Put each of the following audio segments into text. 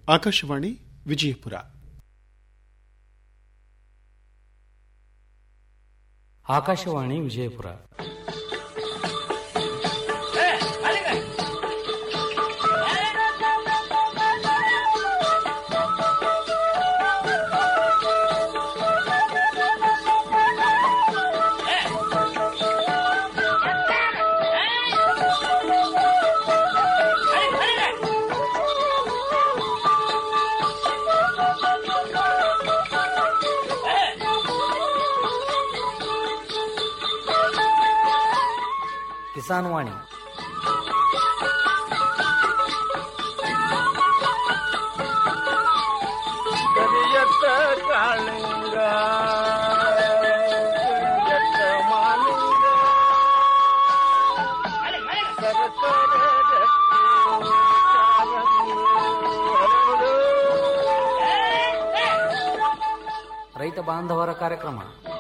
ಆಕಾಶವಾಣಿ ವಿಜಯಪುರ ಆಕಾಶವಾಣಿ ವಿಜಯಪುರ ಕಿಸಾನ್ ವಾಣಿ ಕರಿಯತ್ತ ಕಾಳಿಂಗ ಕರಿಯತ್ತ ಮಾಲಿಂಗ ಸರಸರ ರಕ್ತಿ ಕಾರಂಗಿ ಹರಡು. ರೈತ ಬಾಂಧವರ ಕಾರ್ಯಕ್ರಮ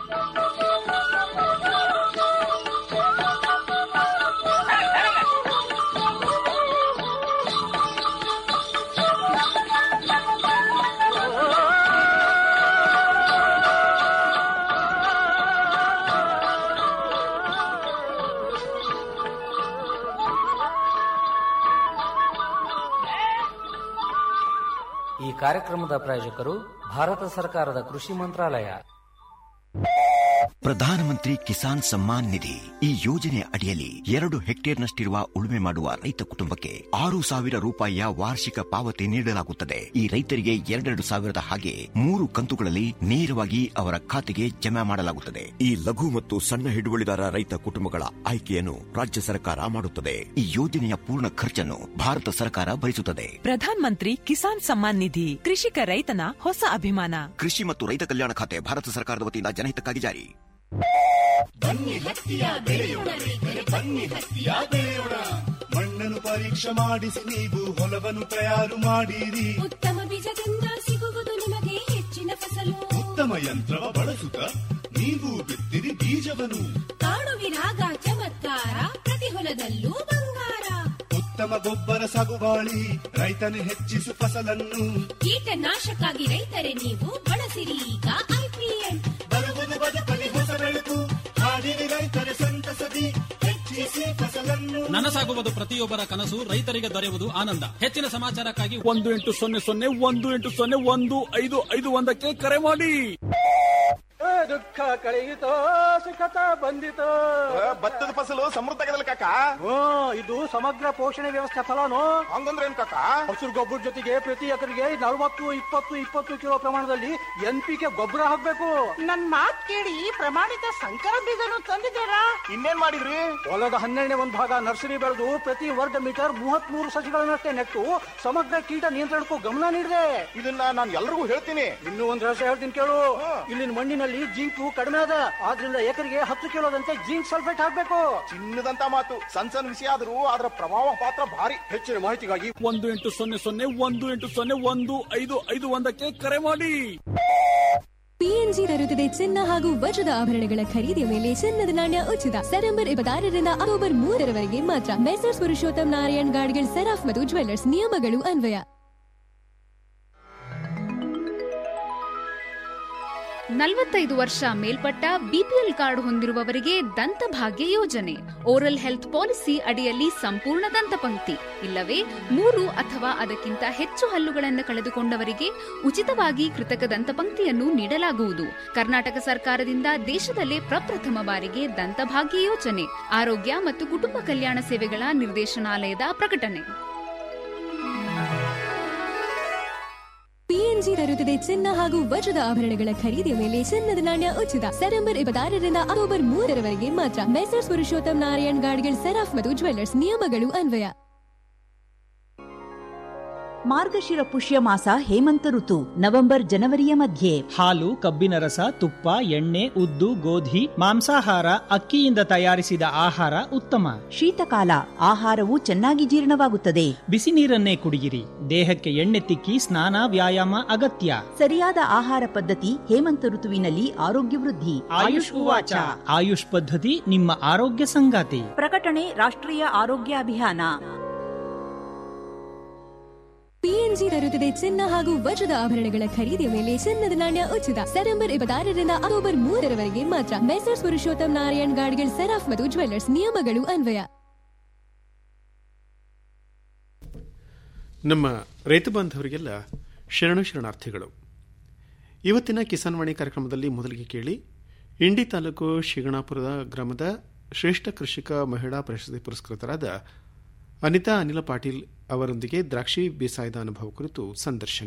ಈ ಕಾರ್ಯಕ್ರಮದ ಪ್ರಾಯೋಜಕರು ಭಾರತ ಸರ್ಕಾರದ ಕೃಷಿ ಮಂತ್ರಾಲಯ ಪ್ರಧಾನಮಂತ್ರಿ ಕಿಸಾನ್ ಸಮ್ಮಾನ್ ನಿಧಿ ಈ ಯೋಜನೆಯ ಅಡಿಯಲ್ಲಿ ಎರಡು ಹೆಕ್ಟೇರ್ನಷ್ಟಿರುವ ಉಳುಮೆ ಮಾಡುವ ರೈತ ಕುಟುಂಬಕ್ಕೆ ಆರು ಸಾವಿರ ರೂಪಾಯಿಯ ವಾರ್ಷಿಕ ಪಾವತಿ ನೀಡಲಾಗುತ್ತದೆ ಈ ರೈತರಿಗೆ ಎರಡೆರಡು ಸಾವಿರದ ಹಾಗೆ ಮೂರು ಕಂತುಗಳಲ್ಲಿ ನೇರವಾಗಿ ಅವರ ಖಾತೆಗೆ ಜಮಾ ಮಾಡಲಾಗುತ್ತದೆ ಈ ಲಘು ಮತ್ತು ಸಣ್ಣ ಹಿಡುವಳಿದಾರ ರೈತ ಕುಟುಂಬಗಳ ಆಯ್ಕೆಯನ್ನು ರಾಜ್ಯ ಸರ್ಕಾರ ಮಾಡುತ್ತದೆ ಈ ಯೋಜನೆಯ ಪೂರ್ಣ ಖರ್ಚನ್ನು ಭಾರತ ಸರ್ಕಾರ ಭರಿಸುತ್ತದೆ ಪ್ರಧಾನ್ ಮಂತ್ರಿ ಕಿಸಾನ್ ಸಮ್ಮಾನ್ ನಿಧಿ ಕೃಷಿಕ ರೈತನ ಹೊಸ ಅಭಿಮಾನ ಕೃಷಿ ಮತ್ತು ರೈತ ಕಲ್ಯಾಣ ಖಾತೆ ಭಾರತ ಸರ್ಕಾರದ ವತಿಯಿಂದ ಜನಹಿತಕ್ಕಾಗಿ ಜಾರಿ ಮಣ್ಣನ್ನು ಪರೀಕ್ಷೆ ಮಾಡಿಸಿ ನೀವು ಹೊಲವನ್ನು ತಯಾರು ಮಾಡಿರಿ ಉತ್ತಮ ಬೀಜದಿಂದ ಸಿಗುವುದು ನಿಮಗೆ ಹೆಚ್ಚಿನ ಫಸಲು ಉತ್ತಮ ಯಂತ್ರವ ಬಳಸುತ್ತ ನೀವು ಬಿತ್ತಿರಿ ಬೀಜವನ್ನು ಕಾಣುವಿರಾಗ ಚಮತ್ಕಾರ ಪ್ರತಿ ಹೊಲದಲ್ಲೂ ಬಂಗಾರ ಉತ್ತಮ ಗೊಬ್ಬರ ಸಾಗುವಾಳಿ ರೈತನು ಹೆಚ್ಚಿಸು ಫಸಲನ್ನು ಕೀಟನಾಶಕ್ಕಾಗಿ ರೈತರೇ ನೀವು ಬಳಸಿರಿ ಈಗ ಐಪಿಎಲ್ ಬರುವುದು ಬದುಕಲಿ ಹೊಸ ಬೆಳಕು ಹಾಡಿರಿ ರೈತರ ಸಂತಸದಿ ಹೆಚ್ಚಿಸಿ ಫಸಲನ್ನು ನನಸಾಗುವುದು ಪ್ರತಿಯೊಬ್ಬರ ಕನಸು ರೈತರಿಗೆ ದೊರೆಯುವುದು ಆನಂದ ಹೆಚ್ಚಿನ ಸಮಾಚಾರಕ್ಕಾಗಿ ಒಂದು ಎಂಟು ಸೊನ್ನೆ ಸೊನ್ನೆ ಒಂದು ಎಂಟು ಸೊನ್ನೆ ಒಂದು ಐದು ಐದು ಒಂದಕ್ಕೆ ಕರೆ ಮಾಡಿ ಏ, ದುಃಖ ಕಳೆಯಿತೋ ಸುಖತ ಬಂದಿತೋ ಭತ್ತದ ಫಸಲು ಸಮೃದ್ಧ ಆಗದಲ್ಲ ಕಾಕ ಹ್ಮ್ ಇದು ಸಮಗ್ರ ಪೋಷಣೆ ವ್ಯವಸ್ಥೆ ಫಲನು ಹಂಗಂದ್ರೆ ಏನ್ ಕಾಕ ಹಸಿರು ಗೊಬ್ಬರ ಜೊತೆಗೆ ಪ್ರತಿ ಎಕರೆಗೆ ನಲವತ್ತು ಇಪ್ಪತ್ತು ಇಪ್ಪತ್ತು ಕಿಲೋ ಪ್ರಮಾಣದಲ್ಲಿ ಎನ್ ಪಿ ಕೆ ಗೊಬ್ಬರ ಹಾಕ್ಬೇಕು ನನ್ ಮಾತ್ ಕೇಳಿ ಪ್ರಮಾಣಿತ ಸಂಕರ ಬೀಜನು ತಂದಿದ್ದೀರಾ ಇನ್ನೇನ್ ಮಾಡಿದ್ರಿ ಹೊಲದ ಹನ್ನೆರಡನೇ ಒಂದು ಭಾಗ ನರ್ಸರಿ ಬೆಳೆದು ಪ್ರತಿ ವರ್ಗ ಮೀಟರ್ ಮೂವತ್ತ್ ಮೂರು ಸಸಿಗಳನ್ನಷ್ಟೇ ನೆಟ್ಟು ಸಮಗ್ರ ಕೀಟ ನಿಯಂತ್ರಣಕ್ಕೂ ಗಮನ ನೀಡಿದೆ ಇದನ್ನ ನಾನು ಎಲ್ರಿಗೂ ಹೇಳ್ತೀನಿ ಇನ್ನೂ ಒಂದ್ ರಹಸ್ಯ ಹೇಳ್ತೀನಿ ಕೇಳು ಇಲ್ಲಿನ ಮಣ್ಣಿನಲ್ಲಿ ಜಿಂಕು ಕಡಿಮೆ ಅದ ಆದ್ರಿಂದ ಎಕರೆಗೆ ಹತ್ತು ಕಿಲೋದಂತೆ ಜಿಂಕ್ ಸಲ್ಫೇಟ್ ಹಾಕ್ಬೇಕು ಚಿನ್ನದಂತ ಮಾತು ಸಣ್ಣ ಸಣ್ಣ ವಿಷಯ ಆದ್ರೂ ಅದರ ಪ್ರಭಾವ ಪಾತ್ರ ಭಾರಿ ಹೆಚ್ಚಿನ ಮಾಹಿತಿಗಾಗಿ ಒಂದು ಎಂಟು ಸೊನ್ನೆ ಸೊನ್ನೆ ಒಂದು ಎಂಟು ಸೊನ್ನೆ ಒಂದು ಐದು ಐದು ಒಂದಕ್ಕೆ ಕರೆ ಮಾಡಿ ಪಿಎನ್ಜಿ ತರುತ್ತದೆ ಚಿನ್ನ ಹಾಗೂ ವಜ್ರದ ಆಭರಣಗಳ ಖರೀದಿಯ ಮೇಲೆ ಚಿನ್ನದ ನಾಣ್ಯ ಉಚಿತ ಸೆಪ್ಟೆಂಬರ್ ಇಪ್ಪತ್ತಾರರಿಂದ ಅಕ್ಟೋಬರ್ ಮೂರರವರೆಗೆ ಮಾತ್ರ ಮೆಸರ್ಸ್ ಪುರುಷೋತ್ತಮ್ ನಾರಾಯಣ್ ಗಾಡ್ಗಿಲ್ ಸೆರಾಫ್ ಮತ್ತು ಜ್ವೆಲ್ಲರ್ಸ್ ನಿಯಮಗಳು ಅನ್ವಯ ನಲವತ್ತೈದು ವರ್ಷ ಮೇಲ್ಪಟ್ಟ ಬಿಪಿಎಲ್ ಕಾರ್ಡ್ ಹೊಂದಿರುವವರಿಗೆ ದಂತಭಾಗ್ಯ ಯೋಜನೆ ಓರಲ್ ಹೆಲ್ತ್ ಪಾಲಿಸಿ ಅಡಿಯಲ್ಲಿ ಸಂಪೂರ್ಣ ದಂತಪಂಕ್ತಿ ಇಲ್ಲವೇ ಮೂರು ಅಥವಾ ಅದಕ್ಕಿಂತ ಹೆಚ್ಚು ಹಲ್ಲುಗಳನ್ನು ಕಳೆದುಕೊಂಡವರಿಗೆ ಉಚಿತವಾಗಿ ಕೃತಕ ದಂತಪಂಕ್ತಿಯನ್ನು ನೀಡಲಾಗುವುದು ಕರ್ನಾಟಕ ಸರ್ಕಾರದಿಂದ ದೇಶದಲ್ಲೇ ಪ್ರಪ್ರಥಮ ಬಾರಿಗೆ ದಂತಭಾಗ್ಯ ಯೋಜನೆ ಆರೋಗ್ಯ ಮತ್ತು ಕುಟುಂಬ ಕಲ್ಯಾಣ ಸೇವೆಗಳ ನಿರ್ದೇಶನಾಲಯದ ಪ್ರಕಟಣೆ ಪಿಎನ್ಜಿ ತರುತ್ತದೆ ಚಿನ್ನ ಹಾಗೂ ವಜ್ರದ ಆಭರಣಗಳ ಖರೀದಿಯ ಮೇಲೆ ಚಿನ್ನದ ನಾಣ್ಯ ಉಚಿತ ಸೆಪ್ಟೆಂಬರ್ ಇಪ್ಪತ್ತಾರರಿಂದ ಅಕ್ಟೋಬರ್ ಮೂರರವರೆಗೆ ಮಾತ್ರ ಮೆಸರ್ಸ್ ಪುರುಷೋತ್ತಮ್ ನಾರಾಯಣ್ ಗಾಡ್ಗಿಲ್ ಸೆರಾಫ್ ಮತ್ತು ಜ್ವೆಲ್ಲರ್ಸ್ ನಿಯಮಗಳು ಅನ್ವಯ ಮಾರ್ಗಶಿರ ಪುಷ್ಯ ಮಾಸ ಹೇಮಂತ ಋತು ನವೆಂಬರ್ ಜನವರಿಯ ಮಧ್ಯೆ ಹಾಲು ಕಬ್ಬಿನ ರಸ ತುಪ್ಪ ಎಣ್ಣೆ ಉದ್ದು ಗೋಧಿ ಮಾಂಸಾಹಾರ ಅಕ್ಕಿಯಿಂದ ತಯಾರಿಸಿದ ಆಹಾರ ಉತ್ತಮ ಶೀತಕಾಲ ಆಹಾರವು ಚೆನ್ನಾಗಿ ಜೀರ್ಣವಾಗುತ್ತದೆ ಬಿಸಿ ನೀರನ್ನೇ ಕುಡಿಯಿರಿ ದೇಹಕ್ಕೆ ಎಣ್ಣೆ ತಿಕ್ಕಿ ಸ್ನಾನ ವ್ಯಾಯಾಮ ಅಗತ್ಯ ಸರಿಯಾದ ಆಹಾರ ಪದ್ಧತಿ ಹೇಮಂತ ಋತುವಿನಲ್ಲಿ ಆರೋಗ್ಯ ವೃದ್ಧಿ ಆಯುಷ್ ಉವಾಚ ಆಯುಷ್ ಪದ್ಧತಿ ನಿಮ್ಮ ಆರೋಗ್ಯ ಸಂಗಾತಿ ಪ್ರಕಟಣೆ ರಾಷ್ಟ್ರೀಯ ಆರೋಗ್ಯ ಅಭಿಯಾನ ಪಿಎನ್ಜಿ ತರುತ್ತದೆ ಚಿನ್ನ ಹಾಗೂ ವಜ್ರದ ಆಭರಣಗಳ ಖರೀದಿಯ ಮೇಲೆ ಚಿನ್ನದ ನಾಣ್ಯ ಉಚಿತ ಸೆಪ್ಟೆಂಬರ್ ಇಪ್ಪತ್ತಾರರಿಂದ ಅಕ್ಟೋಬರ್ ಮೂರರವರೆಗೆ ಮಾತ್ರ ಮೆಸರ್ಸ್ ಪುರುಷೋತ್ತಮ್ ನಾರಾಯಣ್ ಗಾಡ್ಗಿಲ್ ಸೆರಾಫ್ ಮತ್ತು ಜ್ವೆಲ್ಲರ್ಸ್ ನಿಯಮಗಳು ಅನ್ವಯ ನಮ್ಮ ರೈತ ಬಾಂಧವರಿಗೆಲ್ಲ ಶರಣು ಶರಣಾರ್ಥಿಗಳು ಇವತ್ತಿನ ಕಿಸಾನ್ ವಾಣಿ ಕಾರ್ಯಕ್ರಮದಲ್ಲಿ ಮೊದಲಿಗೆ ಕೇಳಿ ಇಂಡಿ ತಾಲೂಕು ಶಿಗಣಾಪುರದ ಗ್ರಾಮದ ಶ್ರೇಷ್ಠ ಕೃಷಿಕ ಮಹಿಳಾ ಪ್ರಶಸ್ತಿ ಪುರಸ್ಕೃತರಾದ ಅನಿತಾ ಅನಿಲ ಪಾಟೀಲ್ ಅವರೊಂದಿಗೆ ದ್ರಾಕ್ಷಿ ಬೇಸಾಯದ ಅನುಭವ ಕುರಿತು ಸಂದರ್ಶನ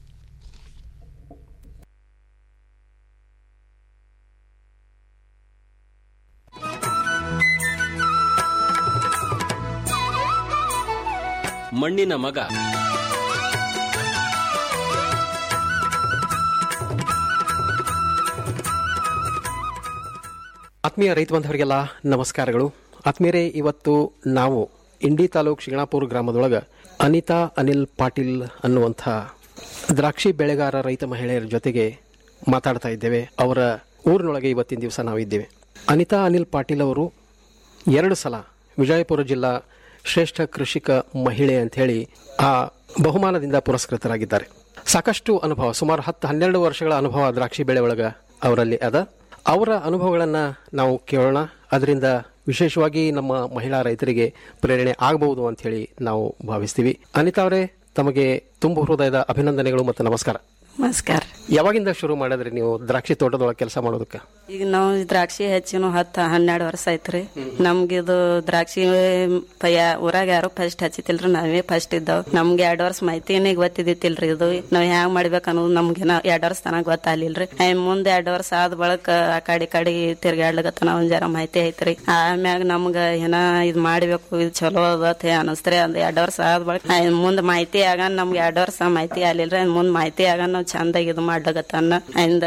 ಮಣ್ಣಿನ ಮಗ ಆತ್ಮೀಯ ರೈತ ಬಾಂಧವರಿಗೆಲ್ಲ ನಮಸ್ಕಾರಗಳು ಆತ್ಮೀಯರೇ ಇವತ್ತು ನಾವು ಇಂಡಿ ತಾಲೂಕ್ ಶಿಗಣಾಪುರ ಗ್ರಾಮದೊಳಗೆ ಅನಿತಾ ಅನಿಲ್ ಪಾಟೀಲ್ ಅನ್ನುವಂಥ ದ್ರಾಕ್ಷಿ ಬೆಳೆಗಾರ ರೈತ ಮಹಿಳೆಯರ ಜೊತೆಗೆ ಮಾತಾಡ್ತಾ ಇದ್ದೇವೆ ಅವರ ಊರಿನೊಳಗೆ ಇವತ್ತಿನ ದಿವಸ ನಾವಿದ್ದೇವೆ ಅನಿತಾ ಅನಿಲ್ ಪಾಟೀಲ್ ಅವರು ಎರಡು ಸಲ ವಿಜಯಪುರ ಜಿಲ್ಲಾ ಶ್ರೇಷ್ಠ ಕೃಷಿಕ ಮಹಿಳೆ ಅಂಥೇಳಿ ಆ ಬಹುಮಾನದಿಂದ ಪುರಸ್ಕೃತರಾಗಿದ್ದಾರೆ ಸಾಕಷ್ಟು ಅನುಭವ ಸುಮಾರು ಹತ್ತು ಹನ್ನೆರಡು ವರ್ಷಗಳ ಅನುಭವ ದ್ರಾಕ್ಷಿ ಬೆಳೆ ಒಳಗ ಅವರಲ್ಲಿ ಅದ ಅವರ ಅನುಭವಗಳನ್ನು ನಾವು ಕೇಳೋಣ ಅದರಿಂದ ವಿಶೇಷವಾಗಿ ನಮ್ಮ ಮಹಿಳಾ ರೈತರಿಗೆ ಪ್ರೇರಣೆ ಆಗಬಹುದು ಅಂತ ಹೇಳಿ ನಾವು ಭಾವಿಸ್ತೀವಿ ಅನಿತಾ ಅವರೇ ತಮಗೆ ತುಂಬ ಹೃದಯದ ಅಭಿನಂದನೆಗಳು ಮತ್ತು ನಮಸ್ಕಾರ ನಮಸ್ಕಾರ ಯಾವಾಗಿಂದ ಶುರು ಮಾಡಿದ್ರಿ ನೀವು ದ್ರಾಕ್ಷಿ ತೋಟದೊಳಗೆ ಕೆಲಸ ಮಾಡೋದಕ್ಕೆ ಈಗ ನಾವು ದ್ರಾಕ್ಷಿ ಹೆಚ್ಚಿನ ಹತ್ತು ಹನ್ನೆರಡು ವರ್ಷ ಆಯ್ತ್ರಿ ನಮ್ಗೆ ಇದು ದ್ರಾಕ್ಷಿ ಪಯ ಊರಾಗ ಯಾರು ಫಸ್ಟ್ ಹಚ್ಚಿತಿಲ್ರಿ ನಾವೇ ಫಸ್ಟ್ ಇದ್ದಾವ್ ನಮ್ಗೆ ಎರಡ್ ವರ್ಷ ಮಾಹಿತಿನೇ ಗೊತ್ತಿದ್ದಿತ್ತಿಲ್ರಿ ಇದು ನಾವ್ ಹ್ಯಾಂಗ್ ಮಾಡ್ಬೇಕು ಅನ್ನೋದು ನಮ್ಗೆ ಎರಡ್ ವರ್ಷ ತನಕ ಗೊತ್ತಾಗ್ಲಿಲ್ರಿ ಮುಂದೆ ಎರಡ್ ವರ್ಷ ಆದ ಬಳಕ ಆ ಕಡೆ ಕಡೆ ತಿರ್ಗಾಡ್ಲಕತ್ತನ ಒಂದ್ ಜರ ಮಾಹಿತಿ ಐತ್ರಿ ಆಮ್ಯಾಗ ನಮ್ಗ ಏನ ಇದ್ ಮಾಡ್ಬೇಕು ಇದು ಚಲೋ ಅದತ್ತೆ ಅನಸ್ತ್ರಿ ಒಂದ್ ಎರಡ್ ವರ್ಷ ಆದ ಬಳಕ ಮುಂದ್ ಮಾಹಿತಿ ಆಗ ನಮ್ಗೆ ಎರಡ್ ವರ್ಷ ಮಾಹಿತಿ ಆಗ್ಲಿಲ್ರಿ ಮುಂದ್ ಮಾಹಿತಿ ಆಗ ನಾವ್ ಚಂದಾಗಿ ಇದು ಮಾಡ್ಲಕತ್ತನ್ನ ಇಂದ